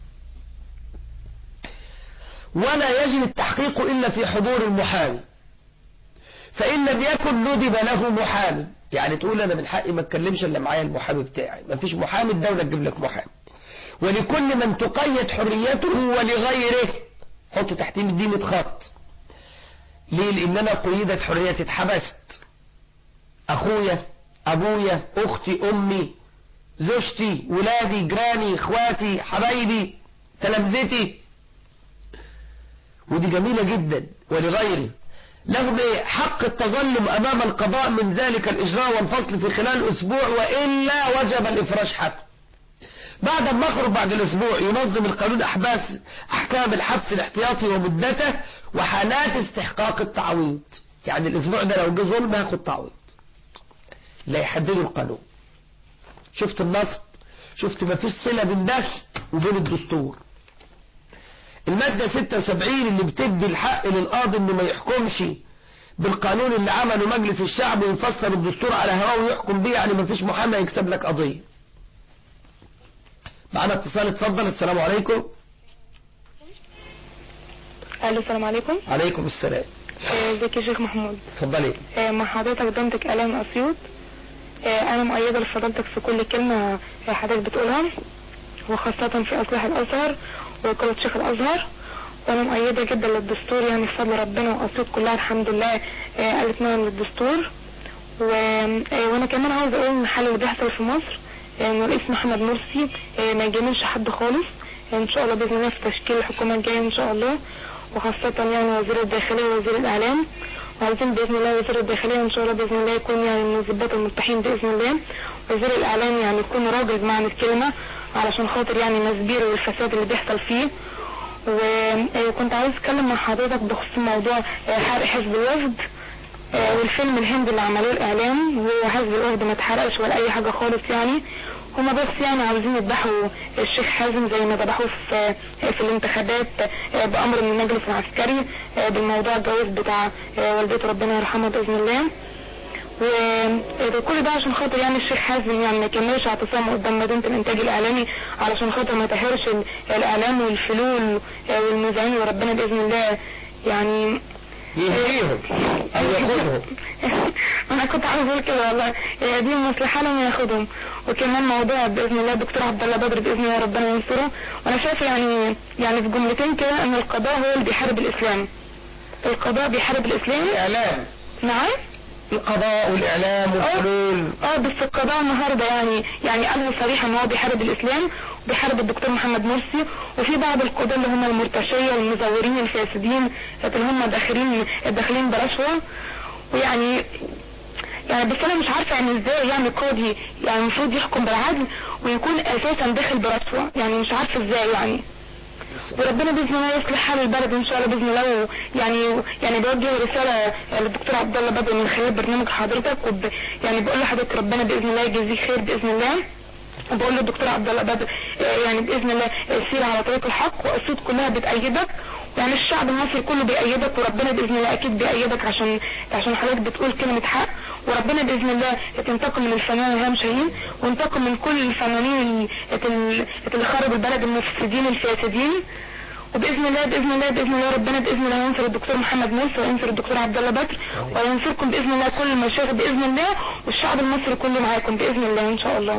ولا يجري التحقيق الا في حضور المحامي فان لم يكن ندب له محامي يعني تقول انا من حقي ما اتكلمش الا معايا المحامي بتاعي ما فيش محامي الدولة تجيب لك محامي ولكل من تقيد حريته ولغيره حط تحتيه مدينة خط ليه لان انا قيدت حريتي اتحبست اخويا ابويا اختي امي زوجتي ولادي جيراني اخواتي حبايبي تلامذتي ودي جميلة جدا ولغيري لهم ايه حق التظلم امام القضاء من ذلك الاجراء والفصل في خلال اسبوع والا وجب الافراج حتى بعد ما اخرج بعد الاسبوع ينظم القانون احباس احكام الحبس الاحتياطي ومدته وحالات استحقاق التعويض يعني الاسبوع ده لو جه ظلم هاخد تعويض لا يحدده القانون شفت النص شفت ما فيش صلة بين ده وبين الدستور المادة 76 اللي بتدي الحق للقاضي انه ما يحكمش بالقانون اللي عمله مجلس الشعب ويفسر الدستور على هواه ويحكم بيه يعني ما فيش محامي يكسب لك قضية معنا اتصال اتفضل السلام عليكم الو السلام عليكم عليكم السلام آه، ازيك يا شيخ محمود اتفضلي آه، مع حضرتك دمتك اعلام اسيوط آه، انا مؤيده لفضيلتك في كل كلمه آه، حضرتك بتقولها وخاصه في اصلاح الازهر وقوة شيخ الازهر وانا مؤيده جدا للدستور يعني بفضل ربنا واسيوط كلها الحمد لله آه، قالت نعم للدستور و... آه، وانا كمان عاوز اقول ان الحل اللي بيحصل في مصر آه، ان الرئيس محمد مرسي آه، ما يجاملش حد خالص ان شاء الله باذن الله في تشكيل الحكومه الجايه ان شاء الله وخاصة يعني وزير الداخلية ووزير الإعلام وعايزين بإذن الله وزير الداخلية إن شاء الله بإذن الله يكون يعني من الضباط المرتاحين بإذن الله وزير الإعلام يعني يكون راجل بمعنى الكلمة علشان خاطر يعني مسبير والفساد اللي بيحصل فيه وكنت عايز أتكلم مع حضرتك بخصوص موضوع آه، حرق حزب الوفد آه، والفيلم الهندي اللي عملوه الإعلام وهو حزب الوفد ما اتحرقش ولا أي حاجة خالص يعني هما بس يعني عاوزين يذبحوا الشيخ حازم زي ما ذبحوه في في الانتخابات آه، بأمر من المجلس العسكري آه، بالموضوع الجواز بتاع آه، والدته ربنا يرحمها بإذن الله وكل ده عشان خاطر يعني الشيخ حازم يعني ما يكملش اعتصامه قدام مدينة الانتاج الاعلامي علشان خاطر ما يطهرش ال- الاعلام والفلول آه، والمذيعين وربنا باذن الله يعني يهديهم او ياخذهم انا كنت عاوز اقول كده والله هي دي مصلحة لهم ياخدهم وكمان موضوع باذن الله الدكتور عبد الله بدر باذن الله ربنا ينصره وانا شايفه يعني يعني في جملتين كده ان القضاء هو اللي بيحارب الاسلام القضاء بيحارب الاسلام الاعلام نعم القضاء والاعلام والحلول اه بس القضاء النهارده يعني يعني قالوا صريحا ان هو بيحارب الاسلام وبيحارب الدكتور محمد مرسي وفي بعض القضاة اللي هم المرتشية المزورين الفاسدين اللي هم داخلين داخلين برشوة ويعني يعني بس انا مش عارفه يعني ازاي يعني قاضي يعني المفروض يحكم بالعدل ويكون اساسا داخل برشوة يعني مش عارفه ازاي يعني وربنا باذن الله يصلح حال البلد ان شاء الله باذن الله يعني يعني بوجه رساله للدكتور عبد الله بدر من خلال برنامج حضرتك وب يعني بقول لحضرتك ربنا باذن الله يجزيك خير باذن الله وبقول للدكتور عبد الله بدر آه، يعني باذن الله آه، سير على طريق الحق واسود كلها بتأيدك يعني الشعب المصري كله بيأيدك وربنا باذن الله اكيد بيأيدك عشان عشان حضرتك بتقول كلمه حق وربنا باذن الله تنتقم من الفنان الهام شاهين وانتقم من كل الفنانين اللي اللي خربوا البلد المفسدين الفاسدين وباذن الله باذن الله باذن الله ربنا باذن الله ينصر الدكتور محمد موسى وينصر الدكتور عبد الله بدر وينصركم باذن الله كل المشايخ باذن الله والشعب المصري كله معاكم باذن الله ان شاء الله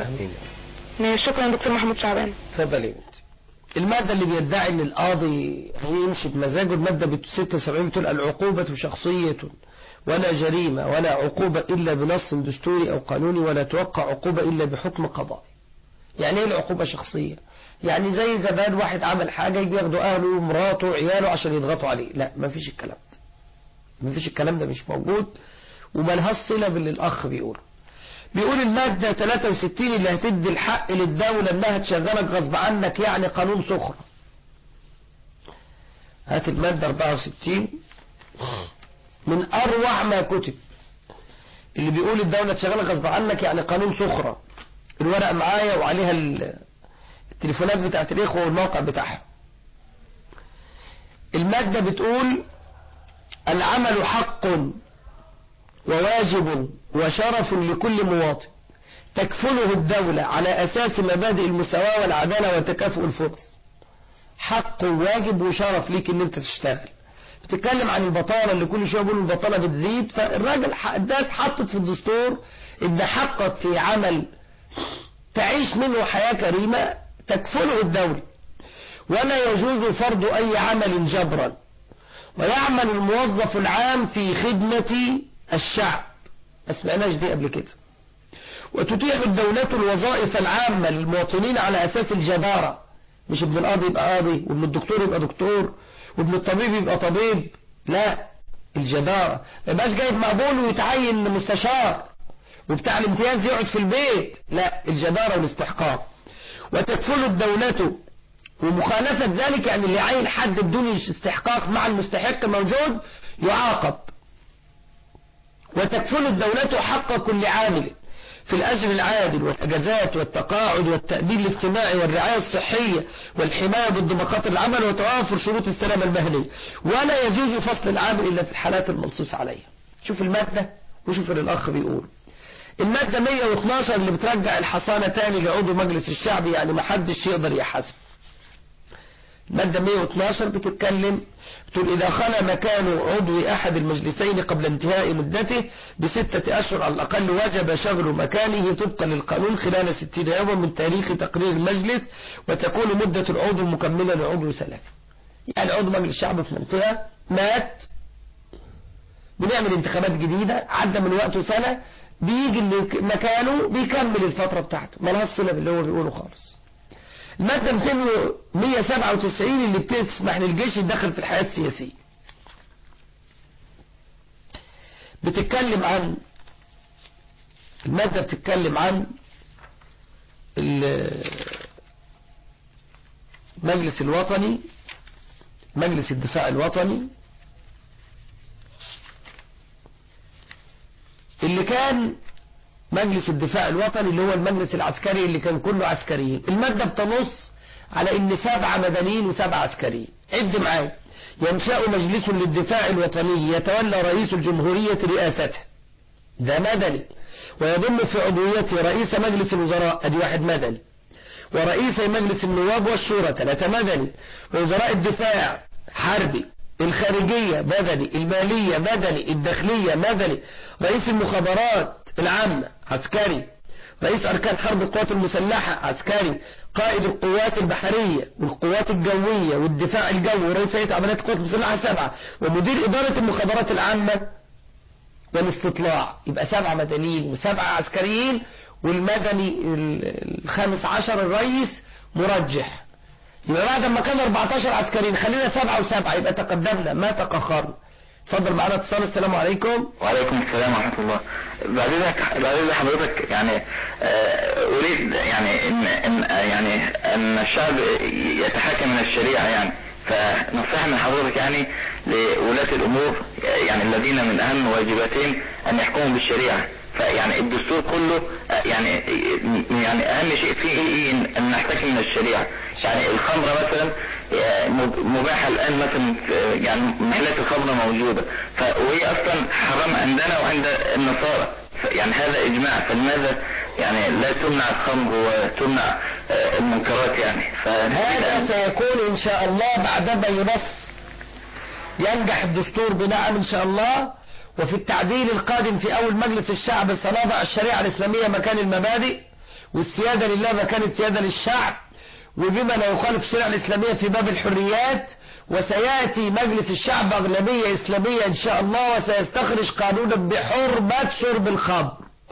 امين شكرا دكتور محمود شعبان اتفضل يا بنتي المادة اللي بيدعي ان القاضي هيمشي بمزاجه المادة ب 76 بتقول العقوبة شخصية ولا جريمة ولا عقوبة إلا بنص دستوري أو قانوني ولا توقع عقوبة إلا بحكم قضائي يعني ايه العقوبة شخصية يعني زي زمان واحد عمل حاجة يجي ياخدوا أهله ومراته وعياله عشان يضغطوا عليه لا مفيش الكلام ده مفيش الكلام ده مش موجود وملهاش صلة باللي الأخ بيقوله بيقول المادة 63 اللي هتدي الحق للدولة انها تشغلك غصب عنك يعني قانون سخرة هات المادة 64 من اروع ما كتب اللي بيقول الدولة تشغلك غصب عنك يعني قانون سخرة الورق معايا وعليها ال- التليفونات بتاعت الاخوة والموقع بتاعها المادة بتقول العمل حق وواجب وشرف لكل مواطن تكفله الدولة على أساس مبادئ المساواة والعدالة وتكافؤ الفرص حق وواجب وشرف ليك ان انت تشتغل بتتكلم عن البطالة اللي كل شوية بيقولوا البطالة بتزيد فالراجل ح- الناس حطت في الدستور ان حقك في عمل تعيش منه حياة كريمة تكفله الدولة ولا يجوز فرض أي عمل جبرا ويعمل الموظف العام في خدمة الشعب ما سمعناش دي قبل كده وتتيح الدولة الوظائف العامة للمواطنين على أساس الجدارة مش ابن القاضي يبقى قاضي وابن الدكتور يبقى دكتور وابن الطبيب يبقى طبيب لا الجدارة ما يبقاش جايب مقبول ويتعين مستشار وبتاع الامتياز يقعد في البيت لا الجدارة والاستحقاق وتكفل الدولة ومخالفة ذلك يعني اللي عين حد بدون استحقاق مع المستحق موجود يعاقب وتكفل الدولة حق كل عامل في الأجر العادل والأجازات والتقاعد والتأمين الاجتماعي والرعاية الصحية والحماية ضد مخاطر العمل وتوافر شروط السلامة المهنية ولا يجوز فصل العامل إلا في الحالات المنصوص عليها شوف المادة وشوف اللي الأخ بيقول المادة 112 اللي بترجع الحصانة تاني لعضو مجلس الشعب يعني ما حدش يقدر يحاسب المادة 112 بتتكلم بتقول إذا خلى مكان عضو أحد المجلسين قبل انتهاء مدته بستة أشهر على الأقل وجب شغل مكانه طبقا للقانون خلال 60 يوما من تاريخ تقرير المجلس وتكون مدة العضو مكملة لعضو سنة يعني عضو مجلس الشعب في منطقة مات بنعمل انتخابات جديدة عدى من وقته سنة بيجي اللي مكانه بيكمل الفترة بتاعته ملهاش صلة باللي هو بيقوله خالص المادة 197 اللي بتسمح للجيش يتدخل في الحياة السياسية بتتكلم عن المادة بتتكلم عن المجلس الوطني مجلس الدفاع الوطني اللي كان مجلس الدفاع الوطني اللي هو المجلس العسكري اللي كان كله عسكريين المادة بتنص على ان سبعة مدنيين وسبعة عسكريين عد معايا ينشأ مجلس للدفاع الوطني يتولى رئيس الجمهورية رئاسته ده مدني ويضم في عضويته رئيس مجلس الوزراء ادي واحد مدني ورئيس مجلس النواب والشورى ثلاثة مدني ووزراء الدفاع حربي الخارجية مدني المالية مدني الداخلية مدني رئيس المخابرات العامة عسكري رئيس أركان حرب القوات المسلحة عسكري قائد القوات البحرية والقوات الجوية والدفاع الجوي ورئيس هيئة عمليات القوات المسلحة سبعة ومدير إدارة المخابرات العامة والاستطلاع يبقى سبعة مدنيين وسبعة عسكريين والمدني الخامس عشر الرئيس مرجح يبقى بعد ما كان 14 عسكريين خلينا سبعة وسبعة يبقى تقدمنا ما تأخرنا اتفضل معانا اتصال السلام عليكم وعليكم السلام ورحمة الله بعد اذنك بعد اذن حضرتك يعني آه، اريد يعني ان ان يعني ان الشعب يتحكم من الشريعة يعني فنصيحة من حضرتك يعني لولاة الامور يعني الذين من اهم واجباتهم ان يحكموا بالشريعة فيعني الدستور كله آه، يعني يعني اهم شيء فيه ايه ان أن نحتكم من الشريعة يعني الخمرة مثلا آه، مب- مباحة الان مثلا آه، يعني محلات الخمرة موجودة ف- وهي اصلا حرام عندنا وعند النصارى ف- يعني هذا اجماع فلماذا يعني لا تمنع الخمر وتمنع آه، المنكرات يعني هذا ف سيكون إن شاء الله بعدما ينص ينجح الدستور بنعم إن شاء الله وفي التعديل القادم في أول مجلس الشعب سنضع الشريعة الإسلامية مكان المبادئ والسيادة لله مكان السيادة للشعب وبما لا يخالف الشريعة الإسلامية في باب الحريات وسيأتي مجلس الشعب أغلبية إسلامية إن شاء الله وسيستخرج قانونا بحرمة شرب الخمر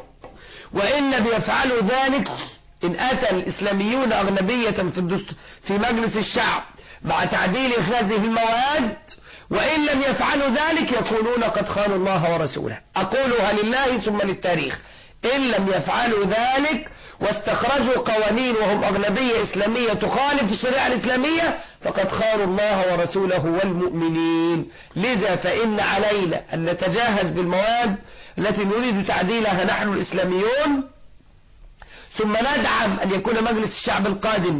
وإن لم يفعلوا ذلك إن أتى الإسلاميون أغلبية في الدستور في مجلس الشعب مع تعديل هذه المواد وإن لم يفعلوا ذلك يكونون قد خانوا الله ورسوله أقولها لله ثم للتاريخ إن لم يفعلوا ذلك واستخرجوا قوانين وهم أغلبية إسلامية تخالف الشريعة الإسلامية فقد خانوا الله ورسوله والمؤمنين لذا فإن علينا أن نتجاهز بالمواد التي نريد تعديلها نحن الإسلاميون ثم ندعم أن يكون مجلس الشعب القادم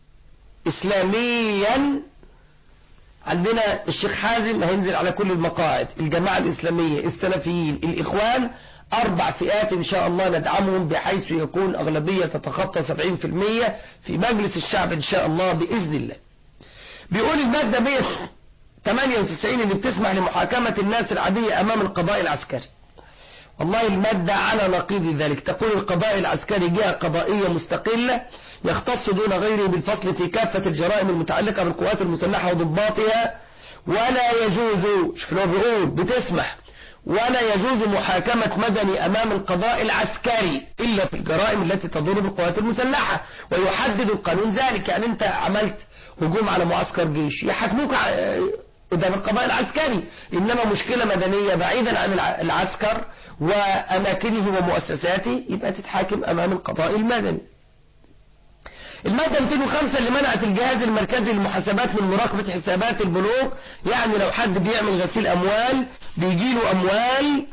إسلاميا عندنا الشيخ حازم هينزل على كل المقاعد الجماعة الإسلامية السلفيين الإخوان أربع فئات إن شاء الله ندعمهم بحيث يكون أغلبية تتخطى 70% في مجلس الشعب إن شاء الله بإذن الله بيقول المادة 198 اللي بتسمح لمحاكمة الناس العادية أمام القضاء العسكري والله المادة على نقيض ذلك تقول القضاء العسكري جهة قضائية مستقلة يختص دون غيره بالفصل في كافة الجرائم المتعلقة بالقوات المسلحة وضباطها ولا يجوز شوف لو بيقول بتسمح ولا يجوز محاكمة مدني أمام القضاء العسكري إلا في الجرائم التي تضر بالقوات المسلحة ويحدد القانون ذلك يعني أنت عملت هجوم على معسكر جيش يحاكموك ع- قدام القضاء العسكري إنما مشكلة مدنية بعيدا عن الع- العسكر وأماكنه ومؤسساته يبقى تتحاكم أمام القضاء المدني المادة 205 اللي منعت الجهاز المركزي للمحاسبات من مراقبة حسابات البنوك يعني لو حد بيعمل غسيل أموال بيجيله أموال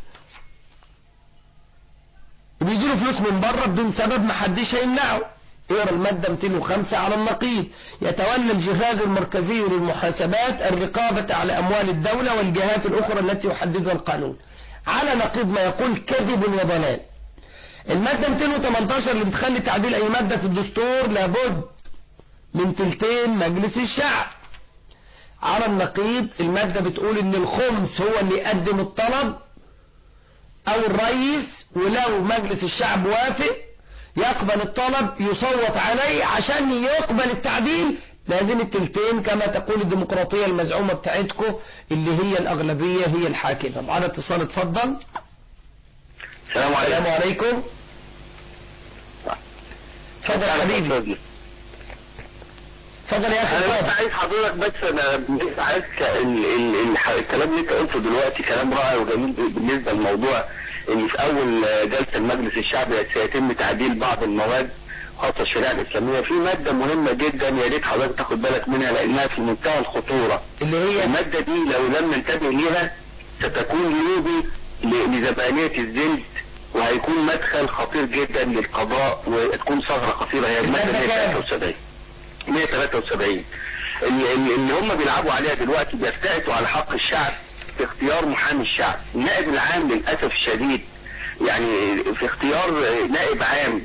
وبيجيله فلوس من بره بدون سبب محدش هيمنعه اقرا المادة 205 على النقيض يتولى الجهاز المركزي للمحاسبات الرقابة على أموال الدولة والجهات الأخرى التي يحددها القانون على نقيض ما يقول كذب وضلال المادة 218 اللي بتخلي تعديل أي مادة في الدستور لابد من تلتين مجلس الشعب على النقيض المادة بتقول ان الخمس هو اللي يقدم الطلب او الرئيس ولو مجلس الشعب وافق يقبل الطلب يصوت عليه عشان يقبل التعديل لازم التلتين كما تقول الديمقراطية المزعومة بتاعتكم اللي هي الأغلبية هي الحاكمة معنا اتصال اتفضل السلام السلام عليكم عليكم اتفضل يا حبيبي اتفضل يا اخي انا بس اتفضل عايز حضرتك بس انا بس عايز ك- ال- ال- الح- الكلام اللي انت قلته دلوقتي كلام رائع وجميل بالنسبه للموضوع ان في اول جلسه مجلس الشعب سيتم تعديل بعض المواد خاصه الشريعه الاسلاميه في ماده مهمه جدا يا ريت حضرتك تاخد بالك منها لانها في منتهى الخطوره اللي هي المادة دي لو لم ننتبه ليها ستكون لوبي ل- لزبانية الزند وهيكون مدخل خطير جدا للقضاء وتكون ثغرة خطيرة هي المادة المادة كام؟ 173 173 اللي, اللي اللي هم بيلعبوا عليها دلوقتي بيفتئتوا على حق الشعب في اختيار محامي الشعب النائب العام للأسف الشديد يعني في اختيار نائب عام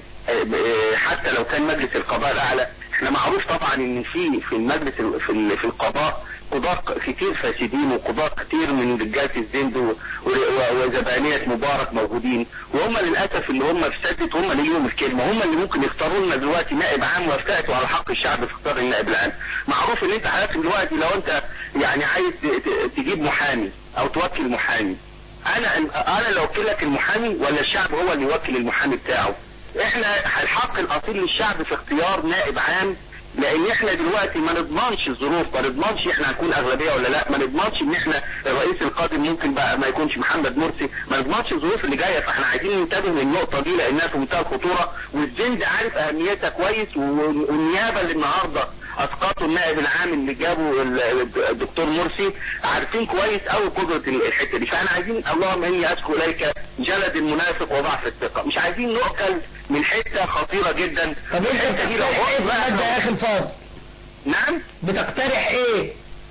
حتى لو كان مجلس القضاء الاعلى احنا معروف طبعا ان في في المجلس ال- في ال- في القضاء قضاة كتير فاسدين وقضاة كتير من رجالة الزند و- و- وزبانية مبارك موجودين وهم للأسف اللي هم فسدت هم اللي ليهم الكلمة هم اللي ممكن يختاروا لنا دلوقتي نائب عام ويفتئتوا على حق الشعب في اختيار النائب العام معروف ان انت حضرتك دلوقتي لو انت يعني عايز ت- ت- تجيب محامي او توكل محامي انا انا اللي اوكلك المحامي ولا الشعب هو اللي يوكل المحامي بتاعه احنا الحق الاصيل للشعب في اختيار نائب عام لان احنا دلوقتي ما نضمنش الظروف ما نضمنش احنا هنكون اغلبيه ولا لا ما نضمنش ان احنا الرئيس القادم ممكن بقى ما يكونش محمد مرسي ما نضمنش الظروف اللي جايه فاحنا عايزين ننتبه للنقطه دي لانها في منتهى الخطوره والزند عارف اهميتها كويس و- والنيابه اللي النهارده اسقطوا النائب العام اللي جابوا ال- الدكتور مرسي عارفين كويس قوي قدره الحته دي فاحنا عايزين اللهم اني اشكو اليك جلد المنافق وضعف الثقه مش عايزين نؤكل من حته خطيره جدا طب انت الحتة دي لو بتقترح ايه في عقبة- المادة يا اخي الفاضل نعم بتقترح ايه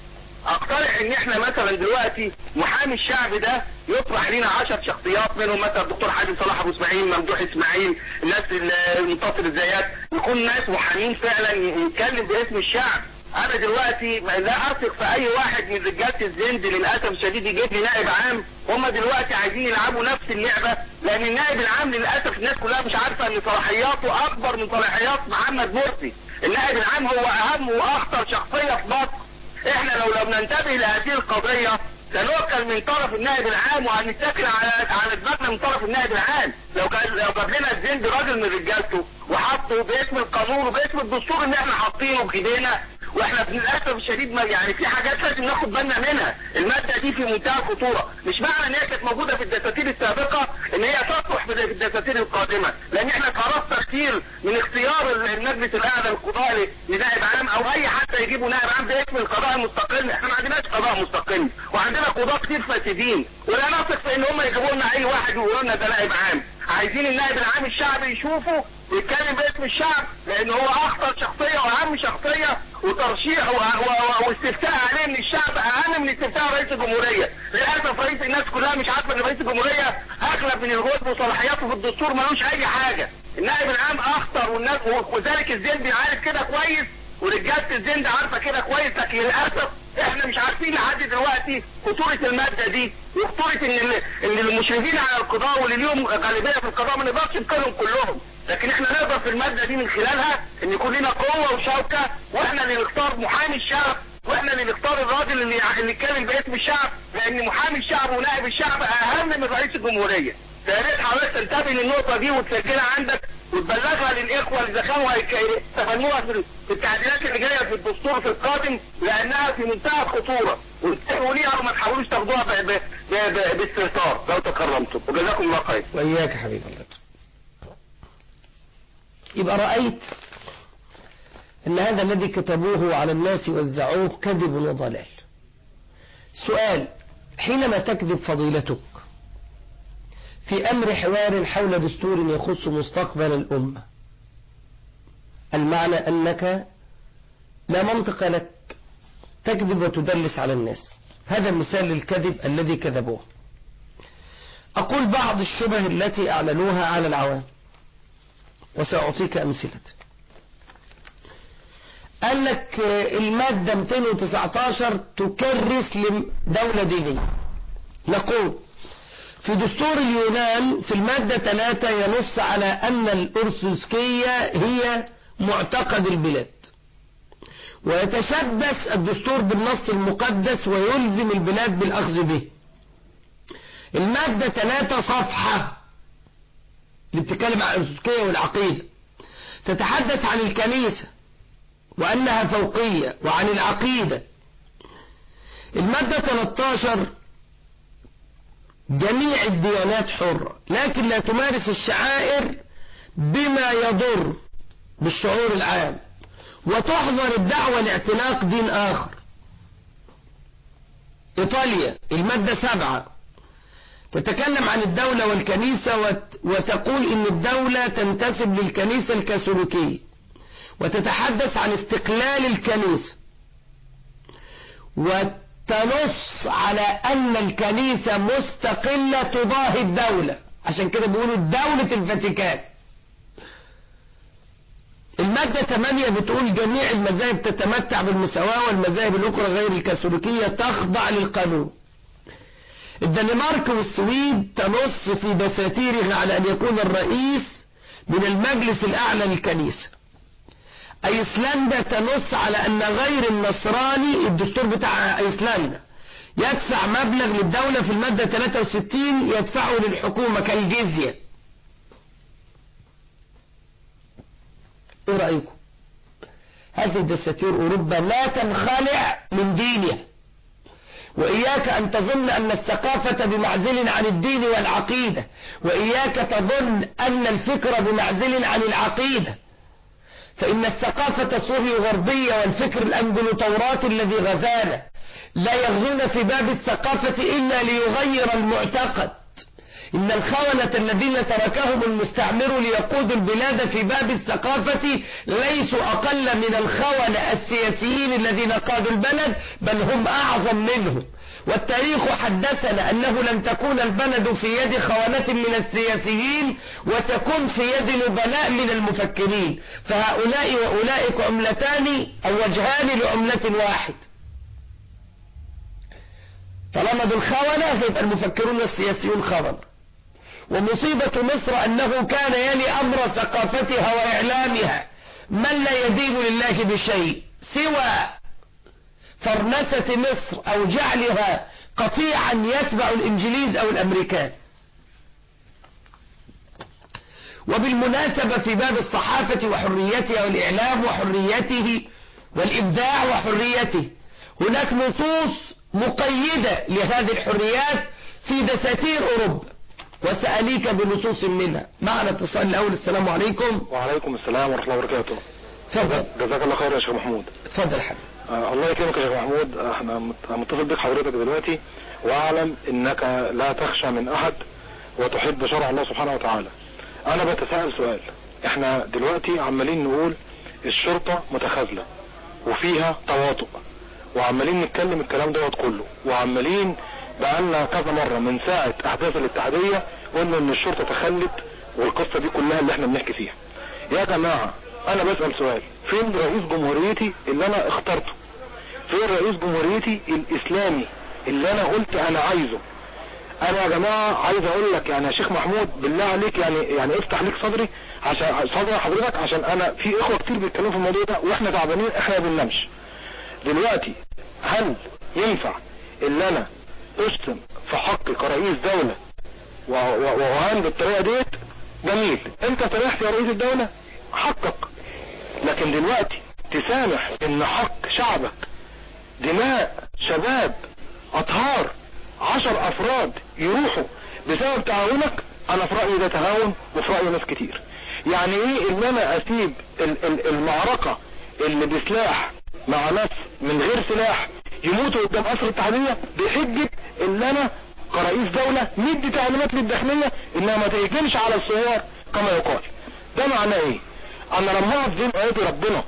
اقترح ان احنا مثلا دلوقتي محامي الشعب ده يطرح لنا عشر شخصيات منهم مثلا الدكتور حازم صلاح ابو اسماعيل ممدوح اسماعيل الناس المنتصر الزيات يكون ناس محامين فعلا يتكلم باسم الشعب انا دلوقتي لا اثق في اي واحد من رجاله الزند للاسف الشديد يجيب لي نائب عام هم دلوقتي عايزين يلعبوا نفس اللعبه لان النائب العام للاسف الناس كلها مش عارفه ان صلاحياته اكبر من صلاحيات محمد مرسي النائب العام هو اهم واخطر شخصيه في مصر احنا لو لم ننتبه لهذه القضية سنؤكل من طرف النائب العام وهنتكل على على دماغنا من طرف النائب العام لو كان لو جاب لنا الزند راجل من رجالته وحطه باسم القانون وباسم الدستور اللي احنا حاطينه بايدينا و- واحنا للاسف الشديد ما يعني في حاجات لازم ناخد بالنا منها الماده دي في منتهى الخطوره مش معنى ان هي كانت موجوده في الدساتير السابقه ان هي تصلح في الدساتير القادمه لان احنا قررنا كتير من اختيار المجلس الاعلى للقضاء لنائب عام او اي حتى يجيبوا نائب عام باسم القضاء المستقل احنا ما عندناش قضاء مستقل وعندنا قضاة كتير فاسدين ولا نثق في ان هم يجيبوا لنا اي واحد ويقولوا لنا ده نائب عام عايزين النائب العام الشعبي يشوفه ويتكلم باسم الشعب لان هو اخطر شخصيه واهم شخصيه وترشيح و- و- و- واستفتاء عليه من الشعب اهم من استفتاء رئيس الجمهوريه للاسف رئيس الناس كلها مش عارفه ان رئيس الجمهوريه اغلب من الغلب وصلاحياته في الدستور ملوش اي حاجه النائب العام اخطر والناس وذلك الزين عارف كده كويس ورجاله الزين ده عارفه كده كويس لكن للاسف احنا مش عارفين لحد دلوقتي خطوره الماده دي وخطوره ان ال- ان المشرفين على القضاء واللي ليهم غالبيه في القضاء ما نقدرش نقولهم كلهم لكن احنا نقدر في الماده دي من خلالها ان يكون لنا قوه وشوكه واحنا اللي نختار محامي الشعب واحنا اللي نختار الراجل اللي اللي يتكلم باسم الشعب لان محامي الشعب ونائب الشعب اهم من رئيس الجمهوريه فيا ريت حضرتك تنتبه للنقطه دي وتسجلها عندك وتبلغها للاخوه اللي دخلوا يستخدموها في في التعديلات اللي جايه في الدستور في القادم لانها في منتهى الخطوره وانتبهوا ليها وما تحاولوش تاخدوها ب- ب- ب- ب- باستهتار لو تكرمتم وجزاكم الله خير وإياك حبيب الله يبقى رأيت أن هذا الذي كتبوه على الناس وزعوه كذب وضلال سؤال حينما تكذب فضيلتك في أمر حوار حول دستور يخص مستقبل الأمة المعنى أنك لا منطق لك تكذب وتدلس على الناس هذا مثال للكذب الذي كذبوه أقول بعض الشبه التي أعلنوها على العوام وسأعطيك أمثلة قال لك المادة 219 تكرس لدولة دينية نقول في دستور اليونان في المادة 3 ينص على أن الأرثوذكية هي معتقد البلاد ويتشبث الدستور بالنص المقدس ويلزم البلاد بالأخذ به المادة 3 صفحة اللي بتتكلم عن الأرثوذكية والعقيدة تتحدث عن الكنيسة وأنها فوقية وعن العقيدة المادة 13 جميع الديانات حرة لكن لا تمارس الشعائر بما يضر بالشعور العام وتحظر الدعوة لاعتناق دين آخر إيطاليا المادة سبعة تتكلم عن الدولة والكنيسة وت- وتقول إن الدولة تنتسب للكنيسة الكاثوليكية وتتحدث عن استقلال الكنيسة وتنص على أن الكنيسة مستقلة تضاهي الدولة عشان كده بيقولوا دولة الفاتيكان المادة 8 بتقول جميع المذاهب تتمتع بالمساواة والمذاهب الأخرى غير الكاثوليكية تخضع للقانون الدنمارك والسويد تنص في دساتيرها على أن يكون الرئيس من المجلس الأعلى للكنيسة أيسلندا تنص على أن غير النصراني الدستور بتاع أيسلندا يدفع مبلغ للدولة في المادة 63 يدفعه للحكومة كالجزية ايه رأيكم هذه الدساتير أوروبا لا تنخلع من دينها وإياك أن تظن أن الثقافة بمعزل عن الدين والعقيدة وإياك تظن أن الفكر بمعزل عن العقيدة فإن الثقافة الصوفي غربية والفكر الأنجلو توراتي الذي غزانا لا يغزون في باب الثقافة إلا ليغير المعتقد إن الخونة الذين تركهم المستعمر ليقودوا البلاد في باب الثقافة ليسوا أقل من الخونة السياسيين الذين قادوا البلد بل هم أعظم منهم والتاريخ حدثنا أنه لن تكون البلد في يد خونة من السياسيين وتكون في يد نبلاء من المفكرين فهؤلاء وأولئك عملتان أو وجهان لعملة واحد طالما دول خونة فيبقى المفكرون السياسيون خونة ومصيبة مصر أنه كان يلي أمر ثقافتها وإعلامها من لا يدين لله بشيء سوى فرنسة مصر أو جعلها قطيعا يتبع الإنجليز أو الأمريكان وبالمناسبة في باب الصحافة وحريتها والإعلام وحريته والإبداع وحريته هناك نصوص مقيدة لهذه الحريات في دساتير أوروبا وسأليك بنصوص منها معنا اتصال الأول السلام عليكم وعليكم السلام ورحمة الله وبركاته تفضل جزاك الله خير يا شيخ محمود تفضل حبيبي آه الله يكرمك يا شيخ محمود احنا مت- متصل بك حضرتك دلوقتي واعلم انك لا تخشى من احد وتحب شرع الله سبحانه وتعالى انا بتساءل سؤال احنا دلوقتي عمالين نقول الشرطة متخاذلة وفيها تواطؤ وعمالين نتكلم الكلام دوت كله وعمالين بقالنا كذا مرة من ساعة احداث الاتحادية قلنا ان الشرطة تخلت والقصة دي كلها اللي احنا بنحكي فيها يا جماعة انا بسأل سؤال فين رئيس جمهوريتي اللي انا اخترته فين رئيس جمهوريتي الاسلامي اللي انا قلت انا عايزه انا يا جماعة عايز اقول لك يعني يا شيخ محمود بالله عليك يعني يعني افتح ليك صدري عشان صدر حضرتك عشان انا في اخوة كتير بيتكلموا في الموضوع ده واحنا تعبانين احنا ما بننامش دلوقتي هل ينفع ان انا اشتم في حقي كرئيس دولة و- و- وأهان بالطريقة ديت جميل انت سامحت يا رئيس الدولة حقك لكن دلوقتي تسامح ان حق شعبك دماء شباب اطهار عشر افراد يروحوا بسبب تعاونك انا في رأيي ده تهاون وفي رأي ناس كتير يعني ايه ان انا اسيب ال- ال- المعركة اللي بسلاح مع ناس من غير سلاح يموتوا قدام قصر التحرية بحجة ان انا كرئيس دولة مدي تعليمات للداخلية انها ما تهجمش على الثوار كما يقال ده معناه ايه انا لما اقف زي ايدي ربنا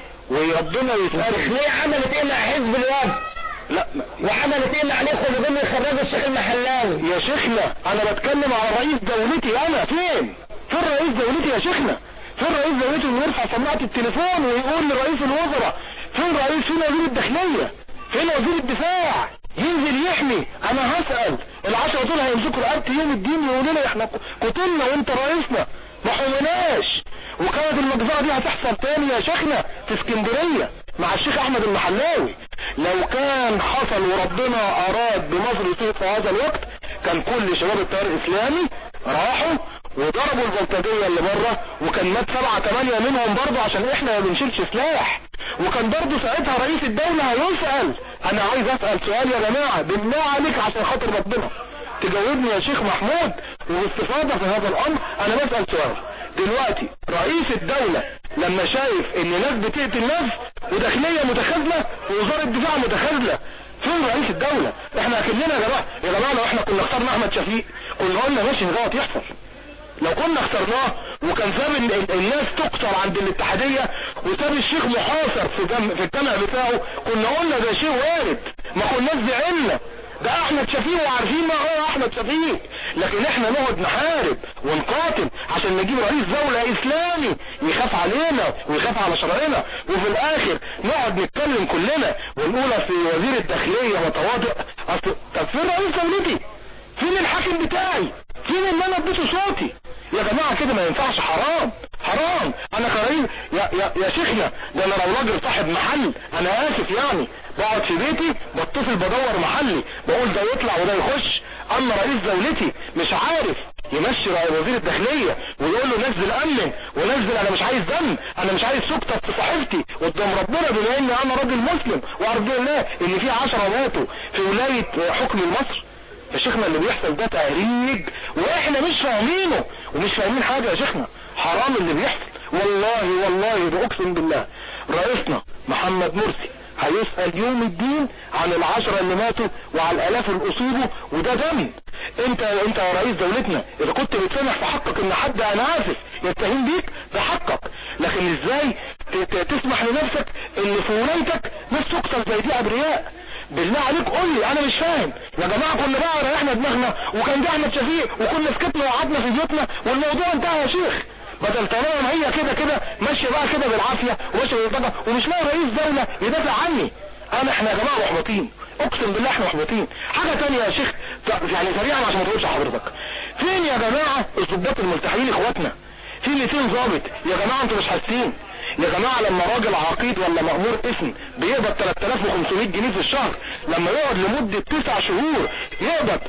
وربنا يسألني الداخلية عملت ايه مع حزب الوفد لا ما- وعملت ايه مع الاخوة اللي جم يخرجوا الشيخ المحلاوي يا شيخنا انا بتكلم على رئيس دولتي انا فين فين رئيس دولتي يا شيخنا فين رئيس دولتي اللي يرفع سماعة التليفون ويقول لرئيس الوزراء فين رئيس فين وزير الداخلية فين وزير الدفاع ينزل يحمي انا هسأل العشرة دول هيمسكوا رقبتي يوم الدين يقولوا لي احنا قتلنا وانت رئيسنا ما حمناش وكانت المجزرة دي هتحصل تاني يا شيخنا في اسكندرية مع الشيخ احمد المحلاوي لو كان حصل وربنا اراد بمصر يصير في هذا الوقت كان كل شباب التيار الاسلامي راحوا وضربوا البلطجية اللي بره وكان مات سبعة تمانية منهم برضه عشان احنا ما بنشيلش سلاح وكان برضه ساعتها رئيس الدولة هيسأل انا عايز اسأل سؤال يا جماعة بالله عليك عشان خاطر ربنا تجاوبني يا شيخ محمود وباستفاضة في هذا الامر انا بسأل سؤال دلوقتي رئيس الدولة لما شايف ان ناس بتقتل ناس وداخلية متخاذلة ووزارة دفاع متخاذلة فين رئيس الدولة احنا اكننا يا جماعة يا جماعة لو احنا كنا اخترنا احمد شفيق كنا قلنا ماشي دوت يحصل لو كنا اخترناه وكان ساب ال- ال- الناس تقتل عند الاتحادية وساب الشيخ محاصر في جم في الجامع بتاعه كنا قلنا ده شيء وارد ما كناش زعلنا ده احمد شفيق وعارفين ما هو احمد شفيق لكن احنا نقعد نحارب ونقاتل عشان نجيب رئيس دولة اسلامي يخاف علينا ويخاف على شرعنا وفي الاخر نقعد نتكلم كلنا ونقول اصل وزير الداخلية متواضع اصل طب فين رئيس دولتي فين الحاكم بتاعي فين اللي انا اديته صوتي يا جماعة كده ما ينفعش حرام حرام انا كريم يا, يا, يا شيخنا ده انا لو راجل صاحب محل انا اسف يعني بقعد في بيتي بتصل بدور محلي بقول ده يطلع وده يخش اما رئيس دولتي مش عارف يمشي رئيس وزير الداخلية ويقول له نزل امن ونزل انا مش عايز دم انا مش عايز سكتة في صحيفتي قدام ربنا بما ان انا راجل مسلم وارجو الله ان في عشرة ماتوا في ولاية حكم مصر يا شيخنا اللي بيحصل ده تهريج واحنا مش فاهمينه ومش فاهمين حاجة يا شيخنا حرام اللي بيحصل والله والله بأقسم بالله رئيسنا محمد مرسي هيسأل يوم الدين عن العشرة اللي ماتوا وعلى الالاف اللي اصيبوا وده دم انت انت يا رئيس دولتنا اذا كنت بتسامح في حقك ان حد انا اسف يتهم بيك ده حقك لكن ازاي ت- ت- تسمح لنفسك ان في ولايتك ناس تقتل زي دي ابرياء بالله عليك قول لي انا مش فاهم يا جماعة كنا بقى ريحنا دماغنا وكان ده احمد شفيق وكنا سكتنا وقعدنا في بيوتنا والموضوع انتهى يا شيخ بدل طالما هي كده كده ماشية بقى كده بالعافية وماشية بالبقى ومش لاقي رئيس دولة يدافع عني انا احنا يا جماعة محبطين اقسم بالله احنا محبطين حاجة تانية يا شيخ ت- يعني سريعا عشان ما تقولش حضرتك فين يا جماعة الضباط الملتحيين اخواتنا في 200 ضابط يا جماعة انتوا مش حاسين يا جماعة لما راجل عقيد ولا مأمور اسم بيقبض 3500 جنيه في الشهر لما يقعد لمدة 9 شهور يقبض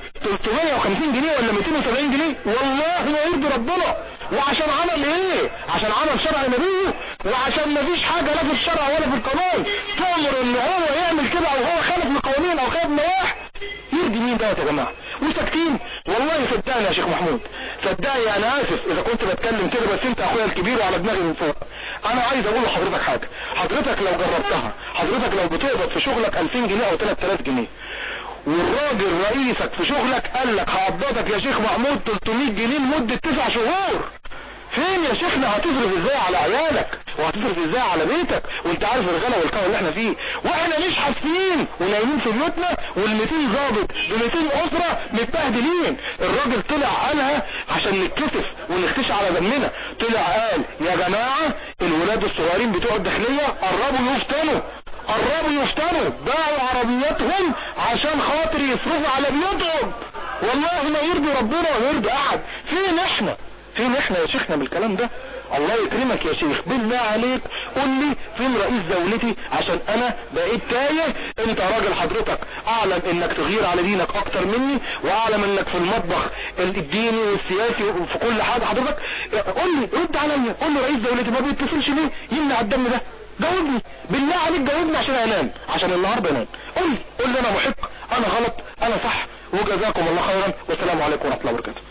350 جنيه ولا 270 جنيه والله ما يرضي ربنا وعشان عمل ايه عشان عمل شرع نبيه وعشان مفيش حاجة لا في الشرع ولا في القانون تأمر ان هو يعمل كده او هو خالف من القوانين او خالف من نواح يرضي مين دوت يا جماعة وساكتين والله صدقني يا شيخ محمود صدقني انا اسف اذا كنت بتكلم كده بس انت اخويا الكبير وعلى دماغي من فوق انا عايز اقول لحضرتك حاجة حضرتك لو جربتها حضرتك لو بتقبض في شغلك 2000 جنيه او 3000 جنيه والراجل رئيسك في شغلك قال لك هقبضك يا شيخ محمود 300 جنيه لمدة 9 شهور فين يا شيخنا هتصرف ازاي على عيالك وهتصرف ازاي على بيتك وانت عارف الغلا والقوة اللي احنا فيه واحنا مش حاسين ونايمين في بيوتنا وال200 ظابط ب200 اسرة متبهدلين الراجل طلع قالها عشان نتكسف ونختش على دمنا طلع قال يا جماعة الولاد الصغيرين بتوع الداخلية قربوا يفتنوا قربوا يفتنوا باعوا عربياتهم عشان خاطر يصرفوا على بيوتهم والله ما يرضي ربنا ويرضي احد فين احنا فين احنا يا شيخنا بالكلام ده الله يكرمك يا شيخ بالله عليك قول لي فين رئيس دولتي عشان انا بقيت تايه انت راجل حضرتك اعلم انك تغير على دينك اكتر مني واعلم انك في المطبخ الديني والسياسي وفي كل حاجة حضرتك قول لي رد عليا قول لي رئيس دولتي ما بيتصلش ليه يمنع الدم ده جاوبني بالله عليك جاوبني عشان انام عشان النهارده انام قول لي قول لي انا محق انا غلط انا صح وجزاكم الله خيرا والسلام عليكم ورحمه الله وبركاته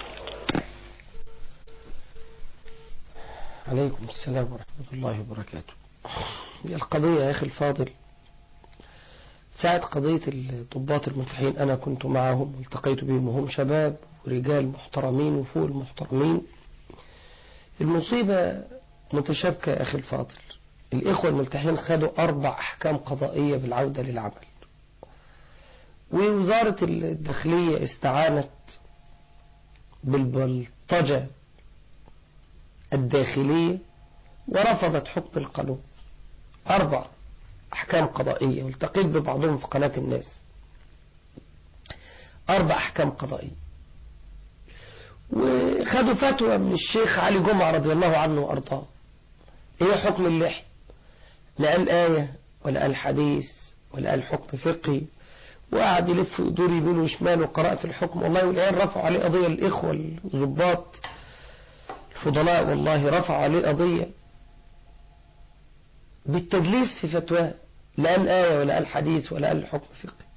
عليكم السلام ورحمة الله وبركاته هي القضية يا أخي الفاضل ساعة قضية الضباط الملتحين أنا كنت معهم والتقيت بهم وهم شباب ورجال محترمين وفوق المحترمين المصيبة متشابكة يا أخي الفاضل الإخوة الملتحين خدوا أربع أحكام قضائية بالعودة للعمل ووزارة الداخلية استعانت بالبلطجة الداخلية ورفضت حكم القانون أربع أحكام قضائية والتقيت ببعضهم في قناة الناس أربع أحكام قضائية وخدوا فتوى من الشيخ علي جمعة رضي الله عنه وأرضاه إيه حكم اللحية لا قال آية ولا قال حديث ولا قال حكم فقهي وقعد يلف ويدور يمين وشمال وقرأت الحكم والله والعيال رفعوا عليه قضية الإخوة الضباط الفضلاء والله رفعوا عليه قضية بالتدليس في فتواه لا قال آية ولا قال حديث ولا قال حكم فقهي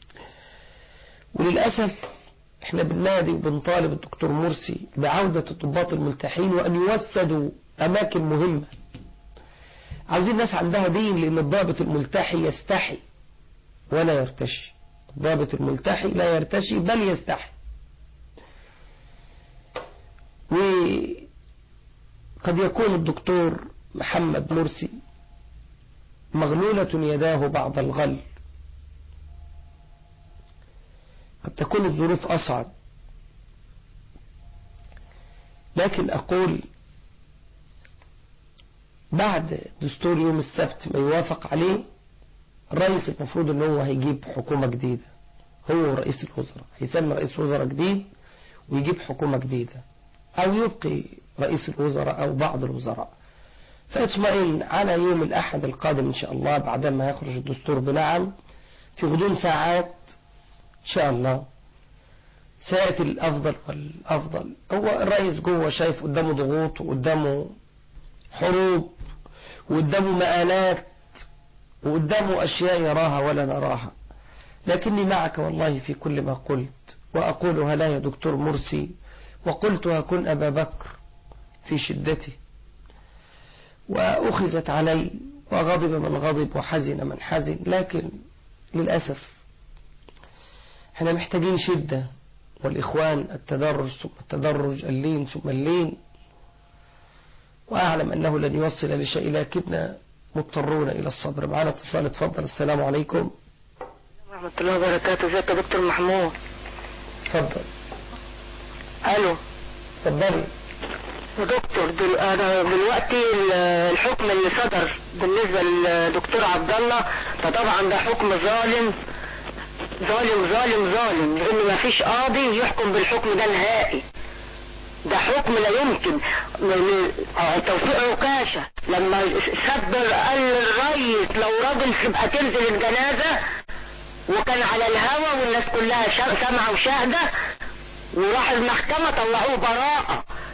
وللأسف احنا بننادي وبنطالب الدكتور مرسي بعودة الضباط الملتحين وأن يوسدوا أماكن مهمة عاوزين ناس عندها دين لأن الضابط الملتحي يستحي ولا يرتشي الضابط الملتحي لا يرتشي بل يستحي وقد يكون الدكتور محمد مرسي مغلولة يداه بعض الغل قد تكون الظروف أصعب لكن أقول بعد دستور يوم السبت ما يوافق عليه الرئيس المفروض ان هو هيجيب حكومة جديدة هو ورئيس الوزراء هيسمي رئيس وزراء جديد ويجيب حكومة جديدة او يبقي رئيس الوزراء او بعض الوزراء فاطمئن على يوم الاحد القادم ان شاء الله بعدما يخرج الدستور بنعم في غضون ساعات ان شاء الله سيأتي الافضل والافضل هو الرئيس جوه شايف قدامه ضغوط وقدامه حروب وقدامه مآلات وقدامه أشياء يراها ولا نراها لكني معك والله في كل ما قلت وأقولها لا يا دكتور مرسي وقلتها كن أبا بكر في شدته وأخذت علي وغضب من غضب وحزن من حزن لكن للأسف احنا محتاجين شدة والإخوان التدرج ثم التدرج اللين ثم اللين وأعلم أنه لن يوصل لشيء لكننا مضطرون إلى الصبر معنا اتصال اتفضل السلام عليكم ورحمة الله وبركاته ازيك يا دكتور محمود اتفضل الو اتفضلي يا دكتور دل... انا دلوقتي ال- الحكم اللي صدر بالنسبة للدكتور عبد الله فطبعا ده حكم ظالم ظالم ظالم ظالم لان مفيش قاضي يحكم بالحكم ده نهائي ده حكم لا يمكن م- م- آه، توفيق عكاشة لما سبر قال للريس لو راجل تبقى تنزل الجنازة وكان على الهوا والناس كلها شا- سامعة وشاهدة وراح المحكمة طلعوه براءة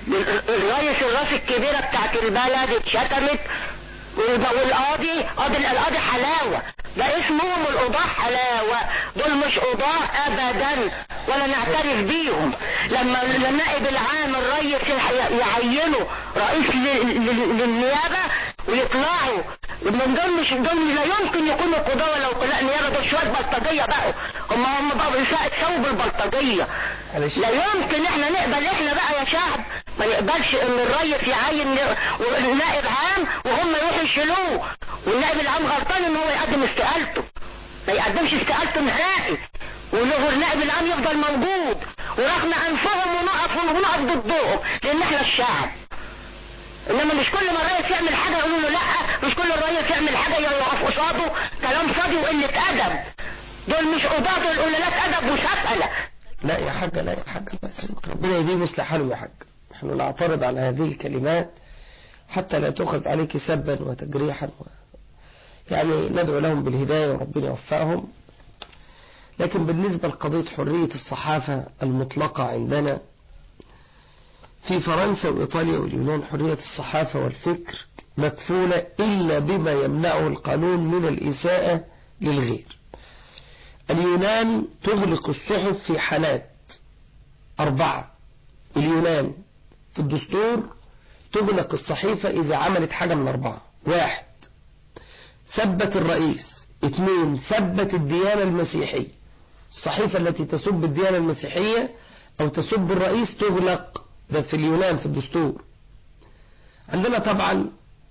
الرئيس الراس الكبيرة بتاعت البلد اتشتمت والب- والقاضي قاضي القاضي حلاوة ده اسمهم القضاة حلاوة دول مش قضاة ابدا ولا نعترف بيهم لما النائب العام الرئيس يح- يعينه رئيس ل- ل- للنيابة ويطلعوا من دول مش دول لا يمكن يكونوا قضاة ولا وكلاء نيابة دول شوية بلطجية بقى هم هم بقوا ثوب البلطجية معلش. لا يمكن احنا نقبل احنا بقى يا شعب ما نقبلش ان الرئيس يعين نائب عام وهم يروحوا يشيلوه والنائب العام غلطان ان هو يقدم استقالته ما يقدمش استقالته نهائي وله النائب العام يفضل موجود ورغم انفهم ونقف ونقف ضدهم لان احنا الشعب انما مش كل ما الرئيس يعمل حاجه يقولوا له لا مش كل الرئيس يعمل حاجه يقف قصاده كلام فاضي وقله ادب دول مش قضاة دول قلالات ادب وسفله لا يا حاج لا يا حاج الله يكرمك ربنا يديم مثل حالهم يا حاج نحن نعترض على هذه الكلمات حتى لا تؤخذ عليك سبا وتجريحا و... يعني ندعو لهم بالهداية وربنا يوفقهم لكن بالنسبة لقضية حرية الصحافة المطلقة عندنا في فرنسا وإيطاليا واليونان حرية الصحافة والفكر مكفولة إلا بما يمنعه القانون من الإساءة للغير اليونان تغلق الصحف في حالات أربعة اليونان في الدستور تغلق الصحيفة إذا عملت حاجة من أربعة واحد ثبت الرئيس اثنين ثبت الديانة المسيحية الصحيفة التي تسب الديانة المسيحية أو تسب الرئيس تغلق ده في اليونان في الدستور عندنا طبعا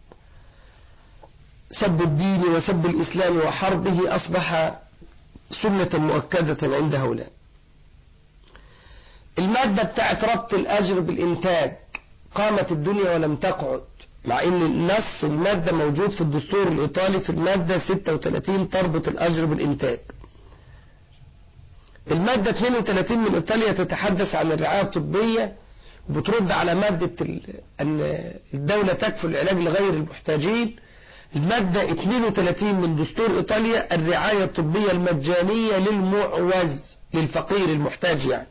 سب الدين وسب الإسلام وحربه أصبح سنة مؤكدة عند هؤلاء المادة بتاعت ربط الأجر بالإنتاج قامت الدنيا ولم تقعد مع ان النص المادة موجود في الدستور الإيطالي في المادة 36 تربط الأجر بالإنتاج المادة 32 من إيطاليا تتحدث عن الرعاية الطبية وبترد على مادة ال- أن الدولة تكفل العلاج لغير المحتاجين المادة 32 من دستور إيطاليا الرعاية الطبية المجانية للمعوز للفقير المحتاج يعني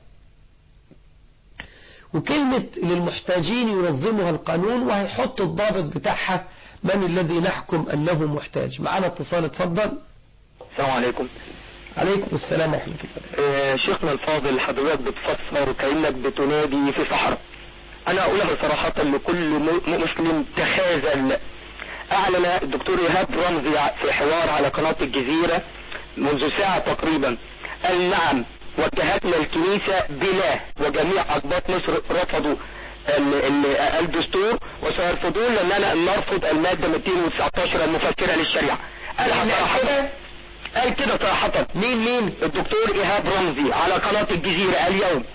وكلمة للمحتاجين ينظمها القانون وهيحط الضابط بتاعها من الذي نحكم أنه محتاج معنا اتصال اتفضل السلام عليكم عليكم السلام ورحمة الله آه، شيخنا الفاضل حضرتك بتفسر كأنك بتنادي في صحراء انا اقولها صراحة لكل م- مسلم تخاذل اعلن الدكتور ايهاب رمزي ع- في حوار على قناة الجزيرة منذ ساعة تقريبا قال نعم وجهتنا الكنيسة بلا وجميع اقباط مصر رفضوا ال- ال- الدستور وسيرفضون لاننا نرفض المادة 219 المفكرة للشريعة قالها صراحة قال كده صراحة مين مين الدكتور ايهاب رمزي على قناة الجزيرة اليوم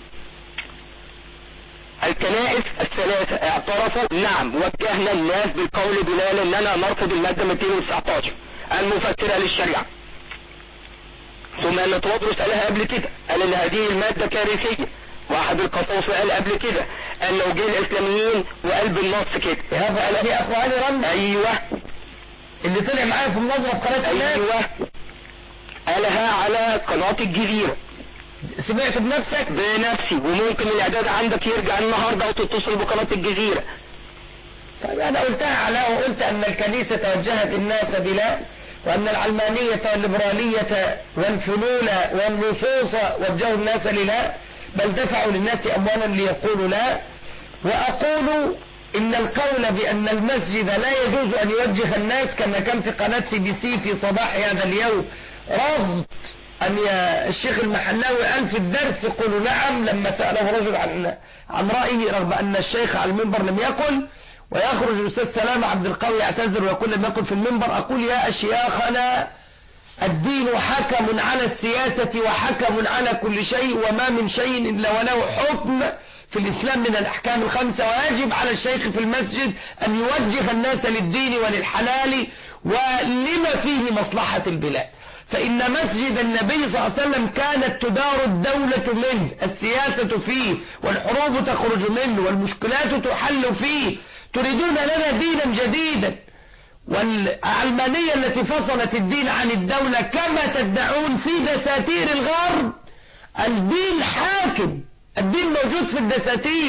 الكنائس الثلاثة اعترفوا نعم وجهنا الناس بالقول بلال اننا نرفض المادة 219 المفكرة للشريعة ثم ان تواضرس قالها قبل كده قال ان هذه المادة كارثية واحد القصاص قال قبل كده قال لو جه الاسلاميين وقلب النص كده إيهاب علي أخو علي رمزي ايوه اللي طلع معايا في المناظرة في قناة الناس ايوه قالها على قناة الجزيرة سمعت بنفسك بنفسي وممكن الاعداد عندك يرجع النهارده وتتصل بقناه الجزيره طيب أنا قلتها على وقلت أن الكنيسة توجهت الناس بلا وأن العلمانية والليبرالية والفلول والنصوص وجهوا الناس للا بل دفعوا للناس أموالا ليقولوا لا وأقول إن القول بأن المسجد لا يجوز أن يوجه الناس كما كان في قناة سي بي سي في صباح هذا اليوم رفض أن يا الشيخ المحلاوي قال في الدرس قولوا نعم لما سأله رجل عن عن رأيه رغم أن الشيخ على المنبر لم يقل ويخرج الأستاذ سلام عبد القوي يعتذر ويقول لم يقل في المنبر أقول يا أشياخنا الدين حكم على السياسة وحكم على كل شيء وما من شيء إلا وله حكم في الإسلام من الأحكام الخمسة ويجب على الشيخ في المسجد أن يوجه الناس للدين وللحلال ولما فيه مصلحة البلاد فإن مسجد النبي صلى الله عليه وسلم كانت تدار الدولة منه السياسة فيه والحروب تخرج منه والمشكلات تحل فيه تريدون لنا دينا جديدا والعلمانية التي فصلت الدين عن الدولة كما تدعون في دساتير الغرب الدين حاكم الدين موجود في الدساتير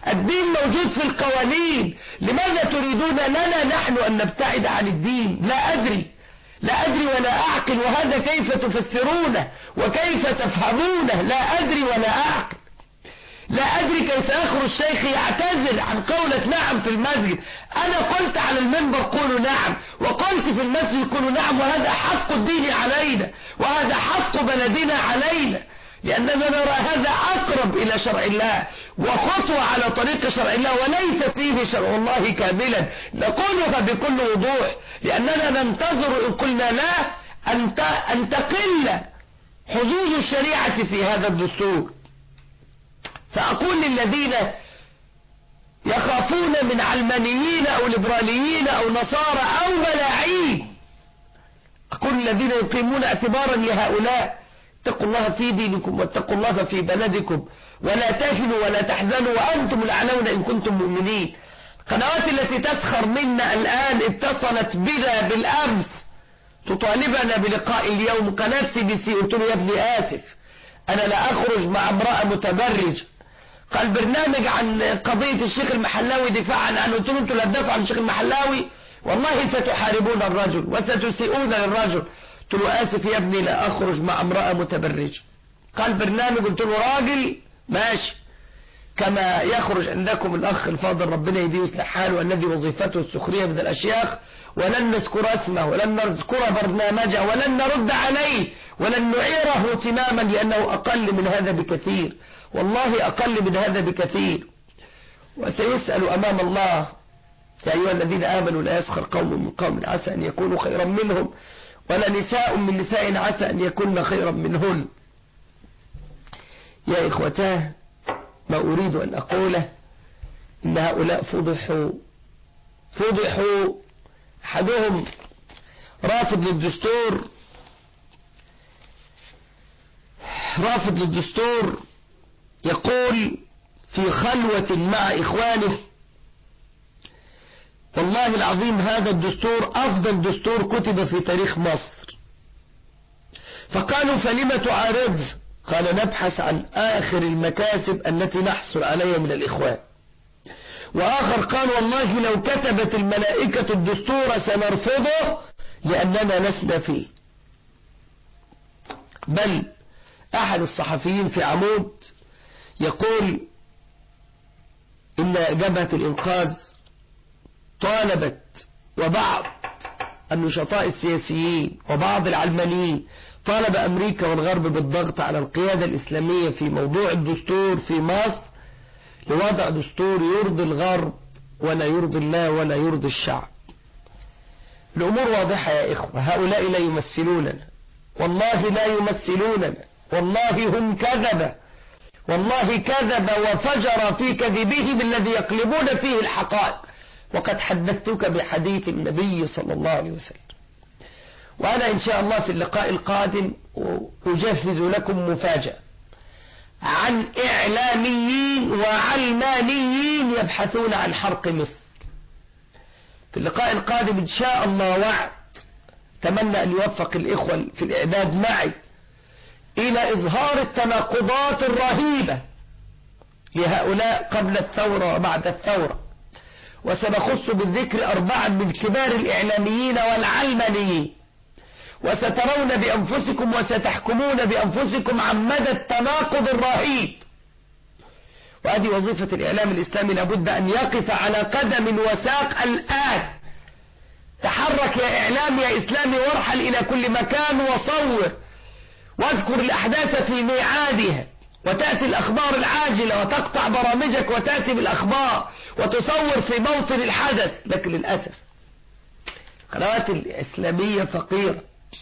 الدين موجود في القوانين لماذا تريدون لنا نحن أن نبتعد عن الدين لا أدري لا أدري ولا أعقل وهذا كيف تفسرونه وكيف تفهمونه لا أدري ولا أعقل لا أدري كيف يخرج الشيخ يعتذر عن قولة نعم في المسجد أنا قلت على المنبر قولوا نعم وقلت في المسجد قولوا نعم وهذا حق الدين علينا وهذا حق بلدنا علينا لأننا نرى هذا أقرب إلى شرع الله وخطوة على طريق شرع الله وليس فيه شرع الله كاملا نقولها بكل وضوح لأننا ننتظر إن قلنا لا أن أن تقل حظوظ الشريعة في هذا الدستور فأقول للذين يخافون من علمانيين أو ليبراليين أو نصارى أو ملاعين أقول الذين يقيمون اعتبارا لهؤلاء اتقوا الله في دينكم واتقوا الله في بلدكم ولا تهنوا ولا تحزنوا وأنتم الأعلون إن كنتم مؤمنين القنوات التي تسخر منا الآن اتصلت بنا بالأمس تطالبنا بلقاء اليوم قناة سي بي سي قلت له يا ابني آسف أنا لا أخرج مع امرأة متبرج قال برنامج عن قضية الشيخ المحلاوي دفاعا عنه قلت له انتوا لا تدافعوا عن الشيخ المحلاوي والله ستحاربون الرجل وستسيئون للرجل قلت له آسف يا ابني لا أخرج مع امرأة متبرجة قال برنامج قلت له راجل ماشي كما يخرج عندكم الأخ الفاضل ربنا يهديه ويصلح حاله الذي وظيفته السخرية من الأشياخ ولن نذكر اسمه ولن نذكر برنامجه ولن نرد عليه ولن نعيره تماما لأنه أقل من هذا بكثير والله أقل من هذا بكثير وسيسأل أمام الله يا أيها الذين آمنوا لا يسخر قوم من قوم عسى أن يكونوا خيرا منهم ولا نساء من نساء عسى أن يكون خيرا منهن يا إخوتاه ما أريد أن أقوله إن هؤلاء فضحوا فضحوا أحدهم رافض للدستور رافض للدستور يقول في خلوة مع إخوانه والله العظيم هذا الدستور أفضل دستور كتب في تاريخ مصر فقالوا فلم تعارض قال نبحث عن آخر المكاسب التي نحصل عليها من الإخوان وآخر قال والله لو كتبت الملائكة الدستور سنرفضه لأننا لسنا فيه بل أحد الصحفيين في عمود يقول إن جبهة الإنقاذ طالبت وبعض النشطاء السياسيين وبعض العلمانيين طالب أمريكا والغرب بالضغط على القيادة الإسلامية في موضوع الدستور في مصر لوضع دستور يرضي الغرب ولا يرضي الله ولا يرضي الشعب الأمور واضحة يا إخوة هؤلاء لا يمثلوننا والله لا يمثلوننا والله هم كذبة والله كذب وفجر في كذبهم الذي يقلبون فيه الحقائق وقد حدثتك بحديث النبي صلى الله عليه وسلم وأنا إن شاء الله في اللقاء القادم أجهز لكم مفاجأة عن إعلاميين وعلمانيين يبحثون عن حرق مصر في اللقاء القادم إن شاء الله وعد أتمنى أن يوفق الإخوة في الإعداد معي إلى إظهار التناقضات الرهيبة لهؤلاء قبل الثورة وبعد الثورة وسنخص بالذكر أربعا من كبار الإعلاميين والعلمانيين وسترون بأنفسكم وستحكمون بأنفسكم عن مدى التناقض الرهيب وهذه وظيفة الإعلام الإسلامي لابد أن يقف على قدم وساق الآن تحرك يا إعلام يا إسلامي وارحل إلى كل مكان وصور واذكر الأحداث في ميعادها وتأتي الأخبار العاجلة وتقطع برامجك وتأتي بالأخبار وتصور في موطن الحدث لكن للأسف قنوات الإسلامية فقيرة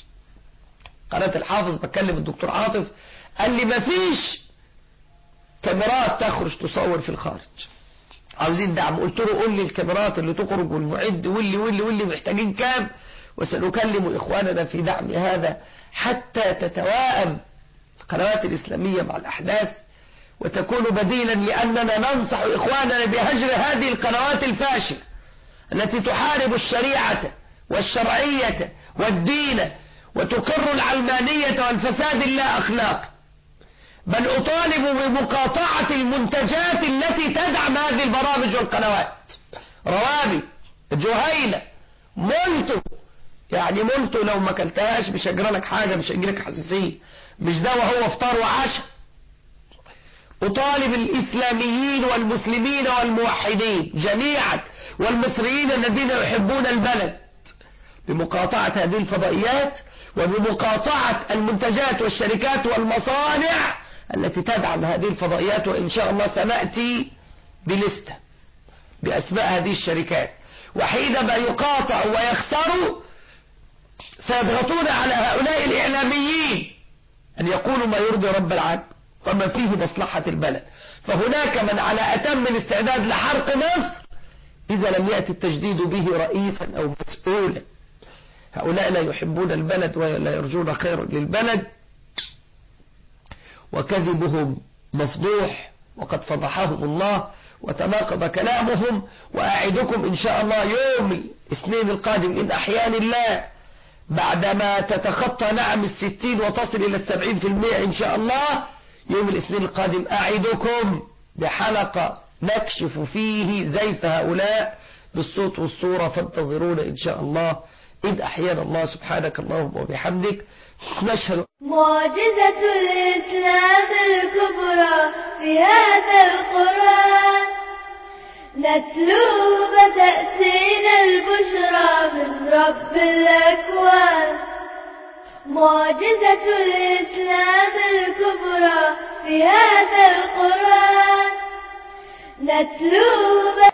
قناة الحافظ بكلم الدكتور عاطف قال لي مفيش كاميرات تخرج تصور في الخارج عاوزين دعم قلت له قول لي الكاميرات اللي تخرج والمعد واللي واللي واللي محتاجين كام وسنكلم إخواننا في دعم هذا حتى تتواءم القنوات الإسلامية مع الأحداث وتكون بديلا لأننا ننصح إخواننا بهجر هذه القنوات الفاشلة التي تحارب الشريعة والشرعية والدين وتقر العلمانية والفساد اللا أخلاق بل أطالب بمقاطعة المنتجات التي تدعم هذه البرامج والقنوات روابي جهينة مولتو يعني مولتو لو ما كلتهاش مش هجرى لك حاجة مش هيجيلك حساسية مش دواء هو افطار وعشاء أطالب الإسلاميين والمسلمين والموحدين جميعا والمصريين الذين يحبون البلد بمقاطعة هذه الفضائيات وبمقاطعة المنتجات والشركات والمصانع التي تدعم هذه الفضائيات وإن شاء الله سنأتي بلستة بأسماء هذه الشركات وحينما يقاطع ويخسروا سيضغطون على هؤلاء الإعلاميين أن يقولوا ما يرضي رب العالمين وما فيه مصلحة البلد فهناك من على أتم الاستعداد لحرق مصر إذا لم يأتي التجديد به رئيسا أو مسؤولا هؤلاء لا يحبون البلد ولا يرجون خيرا للبلد وكذبهم مفضوح وقد فضحهم الله وتناقض كلامهم وأعدكم إن شاء الله يوم الاثنين القادم إن أحيان الله بعدما تتخطى نعم الستين وتصل إلى السبعين في المئة إن شاء الله يوم الاثنين القادم أعدكم بحلقة نكشف فيه زيف هؤلاء بالصوت والصورة فانتظرونا إن شاء الله إذ أحيانا الله سبحانك اللهم وبحمدك نشهد معجزة الإسلام الكبرى في هذا القرآن نتلو فتأتينا البشرى من رب الأكوان معجزة الإسلام الكبرى في هذا القرآن نتلو